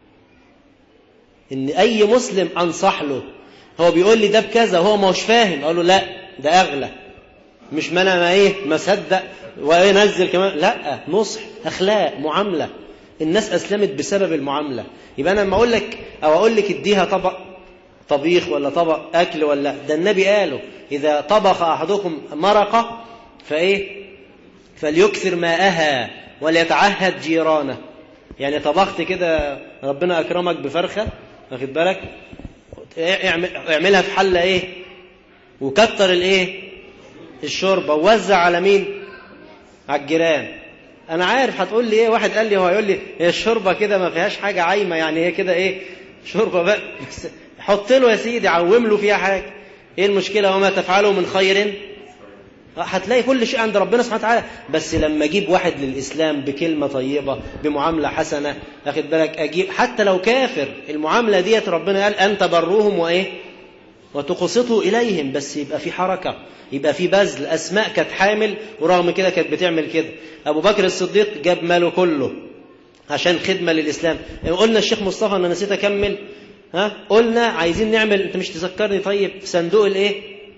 إن أي مسلم أنصح له هو بيقول لي ده بكذا وهو ما هوش فاهم أقول له لا ده أغلى مش ما أنا ما إيه ما صدق وينزل كمان لا نصح أخلاق معاملة الناس أسلمت بسبب المعاملة يبقى أنا لما أقول لك أو أقول لك اديها طبق طبيخ ولا طبق أكل ولا ده النبي قاله إذا طبخ أحدكم مرقة فإيه فليكثر ماءها وليتعهد جيرانه يعني طبخت كده ربنا أكرمك بفرخة واخد بالك اعملها في حلة إيه وكتر الإيه الشوربة ووزع على مين على الجيران أنا عارف هتقول لي إيه واحد قال لي هو هيقول لي هي الشوربة كده ما فيهاش حاجة عايمة يعني هي كده إيه شوربة بقى بس حط له يا سيدي عوم له فيها حاجة ايه المشكلة وما تفعله من خير هتلاقي كل شيء عند ربنا سبحانه وتعالى بس لما اجيب واحد للاسلام بكلمه طيبه بمعامله حسنه اخد بالك اجيب حتى لو كافر المعامله ديت ربنا قال ان تبروهم وايه وتقسطوا اليهم بس يبقى في حركه يبقى في بذل اسماء كانت حامل ورغم كده كانت بتعمل كده ابو بكر الصديق جاب ماله كله عشان خدمه للاسلام قلنا الشيخ مصطفى انا نسيت اكمل ها قلنا عايزين نعمل انت مش تذكرني طيب صندوق الايه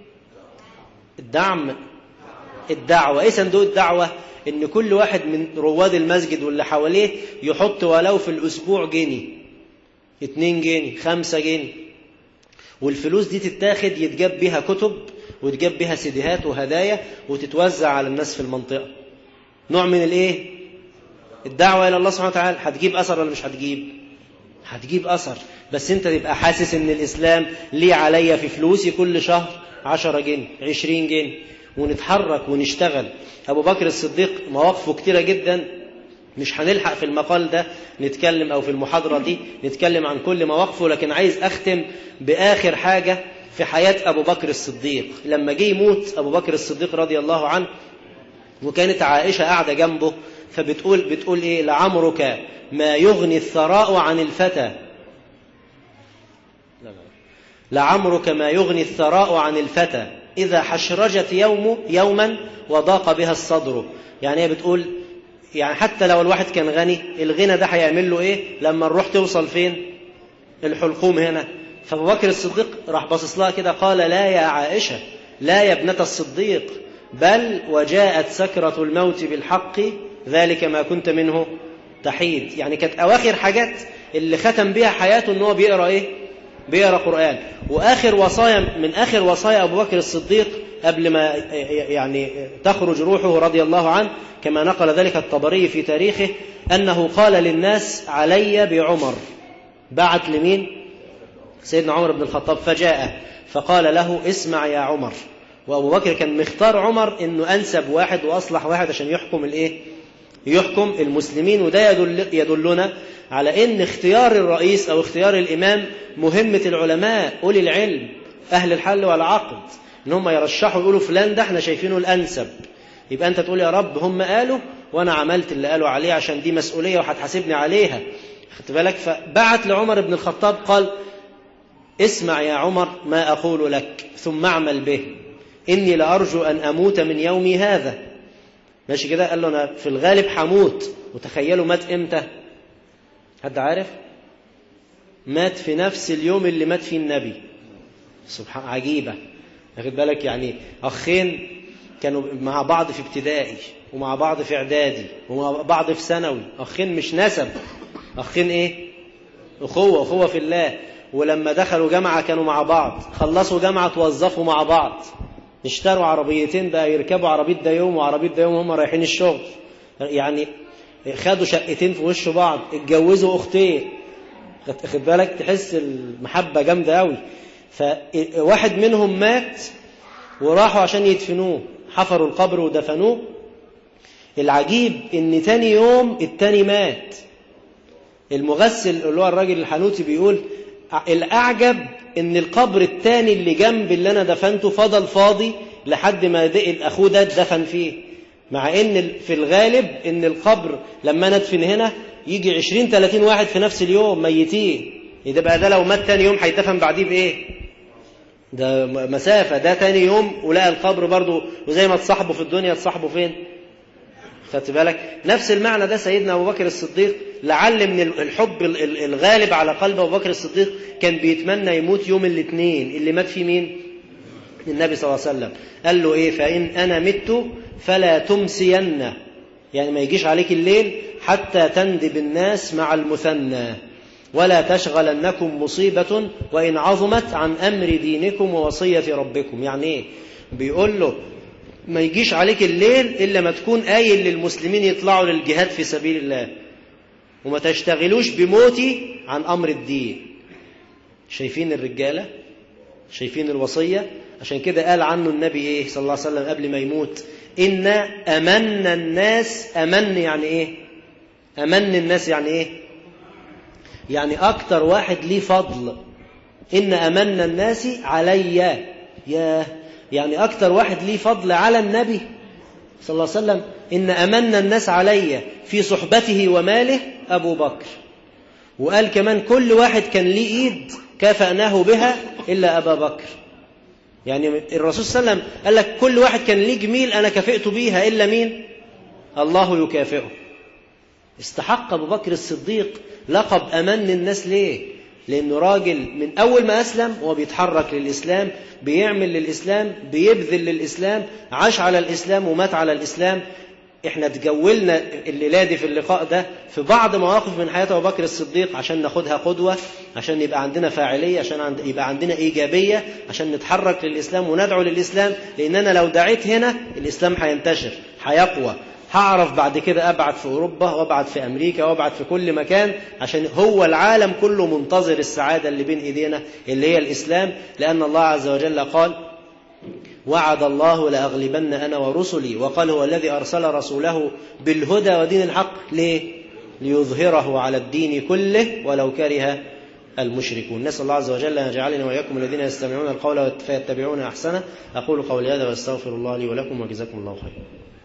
الدعم الدعوة ايه صندوق الدعوة ان كل واحد من رواد المسجد واللي حواليه يحط ولو في الاسبوع جنيه اتنين جنيه خمسة جنيه والفلوس دي تتاخد يتجاب بيها كتب وتجاب بيها سيديهات وهدايا وتتوزع على الناس في المنطقة نوع من الايه الدعوة الى الله سبحانه وتعالى هتجيب اثر ولا مش هتجيب هتجيب اثر بس انت تبقى حاسس ان الاسلام ليه عليا في فلوسي كل شهر عشرة جنيه عشرين جنيه ونتحرك ونشتغل أبو بكر الصديق مواقفه كتيرة جدا مش هنلحق في المقال ده نتكلم أو في المحاضرة دي نتكلم عن كل مواقفه لكن عايز أختم بآخر حاجة في حياة أبو بكر الصديق لما جه يموت أبو بكر الصديق رضي الله عنه وكانت عائشة قاعدة جنبه فبتقول بتقول إيه لعمرك ما يغني الثراء عن الفتى لعمرك ما يغني الثراء عن الفتى إذا حشرجت يوم يوما وضاق بها الصدر يعني هي بتقول يعني حتى لو الواحد كان غني الغنى ده هيعمل له ايه لما نروح توصل فين الحلقوم هنا فابو بكر الصديق راح باصص لها كده قال لا يا عائشة لا يا ابنة الصديق بل وجاءت سكرة الموت بالحق ذلك ما كنت منه تحيد يعني كانت أواخر حاجات اللي ختم بيها حياته ان هو بيقرأ ايه بيقرا قرآن وآخر وصايا من آخر وصايا أبو بكر الصديق قبل ما يعني تخرج روحه رضي الله عنه كما نقل ذلك الطبري في تاريخه أنه قال للناس علي بعمر بعت لمين سيدنا عمر بن الخطاب فجاء فقال له اسمع يا عمر وأبو بكر كان مختار عمر أنه أنسب واحد وأصلح واحد عشان يحكم الإيه يحكم المسلمين وده يدل يدلنا على ان اختيار الرئيس او اختيار الامام مهمه العلماء اولي العلم اهل الحل والعقد ان هم يرشحوا يقولوا فلان ده احنا شايفينه الانسب يبقى انت تقول يا رب هم قالوا وانا عملت اللي قالوا عليه عشان دي مسؤوليه وهتحاسبني عليها خدت بالك فبعت لعمر بن الخطاب قال اسمع يا عمر ما اقول لك ثم اعمل به اني لارجو ان اموت من يومي هذا ماشي كده قال له انا في الغالب هموت وتخيلوا مات امتى حد عارف مات في نفس اليوم اللي مات فيه النبي سبحان عجيبه واخد بالك يعني اخين كانوا مع بعض في ابتدائي ومع بعض في اعدادي ومع بعض في ثانوي اخين مش نسب اخين ايه اخوه اخوه في الله ولما دخلوا جامعه كانوا مع بعض خلصوا جامعه توظفوا مع بعض اشتروا عربيتين بقى يركبوا عربيه ده يوم وعربيه ده يوم وهم رايحين الشغل يعني خدوا شقتين في وش بعض اتجوزوا اختين خد بالك تحس المحبه جامده قوي فواحد منهم مات وراحوا عشان يدفنوه حفروا القبر ودفنوه العجيب ان تاني يوم التاني مات المغسل اللي هو الراجل الحنوتي بيقول الاعجب ان القبر التاني اللي جنب اللي انا دفنته فضل فاضي لحد ما اخوه ده اتدفن فيه مع ان في الغالب ان القبر لما انا ادفن هنا يجي 20 30 واحد في نفس اليوم ميتين ده بقى ده لو مات تاني يوم هيدفن بعديه بايه ده مسافة ده تاني يوم ولقى القبر برضه وزي ما تصاحبه في الدنيا تصاحبه فين خدت بالك نفس المعنى ده سيدنا أبو بكر الصديق لعل من الحب الغالب على قلب أبو بكر الصديق كان بيتمنى يموت يوم الاثنين اللي مات فيه مين النبي صلى الله عليه وسلم قال له إيه فإن أنا مت فلا تمسين يعني ما يجيش عليك الليل حتى تندب الناس مع المثنى ولا تشغلنكم مصيبة وإن عظمت عن أمر دينكم ووصية ربكم يعني إيه بيقول له ما يجيش عليك الليل إلا ما تكون قايل للمسلمين يطلعوا للجهاد في سبيل الله وما تشتغلوش بموتي عن أمر الدين شايفين الرجالة شايفين الوصية عشان كده قال عنه النبي إيه صلى الله عليه وسلم قبل ما يموت إن أمن الناس أمن يعني إيه أمن الناس يعني إيه يعني أكتر واحد ليه فضل إن أمن الناس علي يا يعني أكتر واحد ليه فضل على النبي صلى الله عليه وسلم إن أمن الناس علي في صحبته وماله أبو بكر وقال كمان كل واحد كان ليه إيد كافأناه بها إلا أبا بكر يعني الرسول صلى الله عليه وسلم قال لك كل واحد كان ليه جميل أنا كافئت بيها إلا مين الله يكافئه استحق أبو بكر الصديق لقب أمن الناس ليه لأنه راجل من أول ما أسلم وهو بيتحرك للإسلام بيعمل للإسلام بيبذل للإسلام عاش على الإسلام ومات على الإسلام احنا تجولنا الليلة دي في اللقاء ده في بعض مواقف من حياة أبو بكر الصديق عشان ناخدها قدوة عشان يبقى عندنا فاعلية عشان يبقى عندنا إيجابية عشان نتحرك للإسلام وندعو للإسلام لأن أنا لو دعيت هنا الإسلام هينتشر هيقوى هعرف بعد كده أبعد في أوروبا وأبعد في أمريكا وأبعد في كل مكان عشان هو العالم كله منتظر السعادة اللي بين إيدينا اللي هي الإسلام لأن الله عز وجل قال وعد الله لأغلبن أنا ورسلي وقال هو الذي أرسل رسوله بالهدى ودين الحق ليه؟ ليظهره على الدين كله ولو كره المشركون نسأل الله عز وجل أن يجعلنا وإياكم الذين يستمعون القول فيتبعون أحسنه أقول قولي هذا وأستغفر الله لي ولكم وجزاكم الله خيرا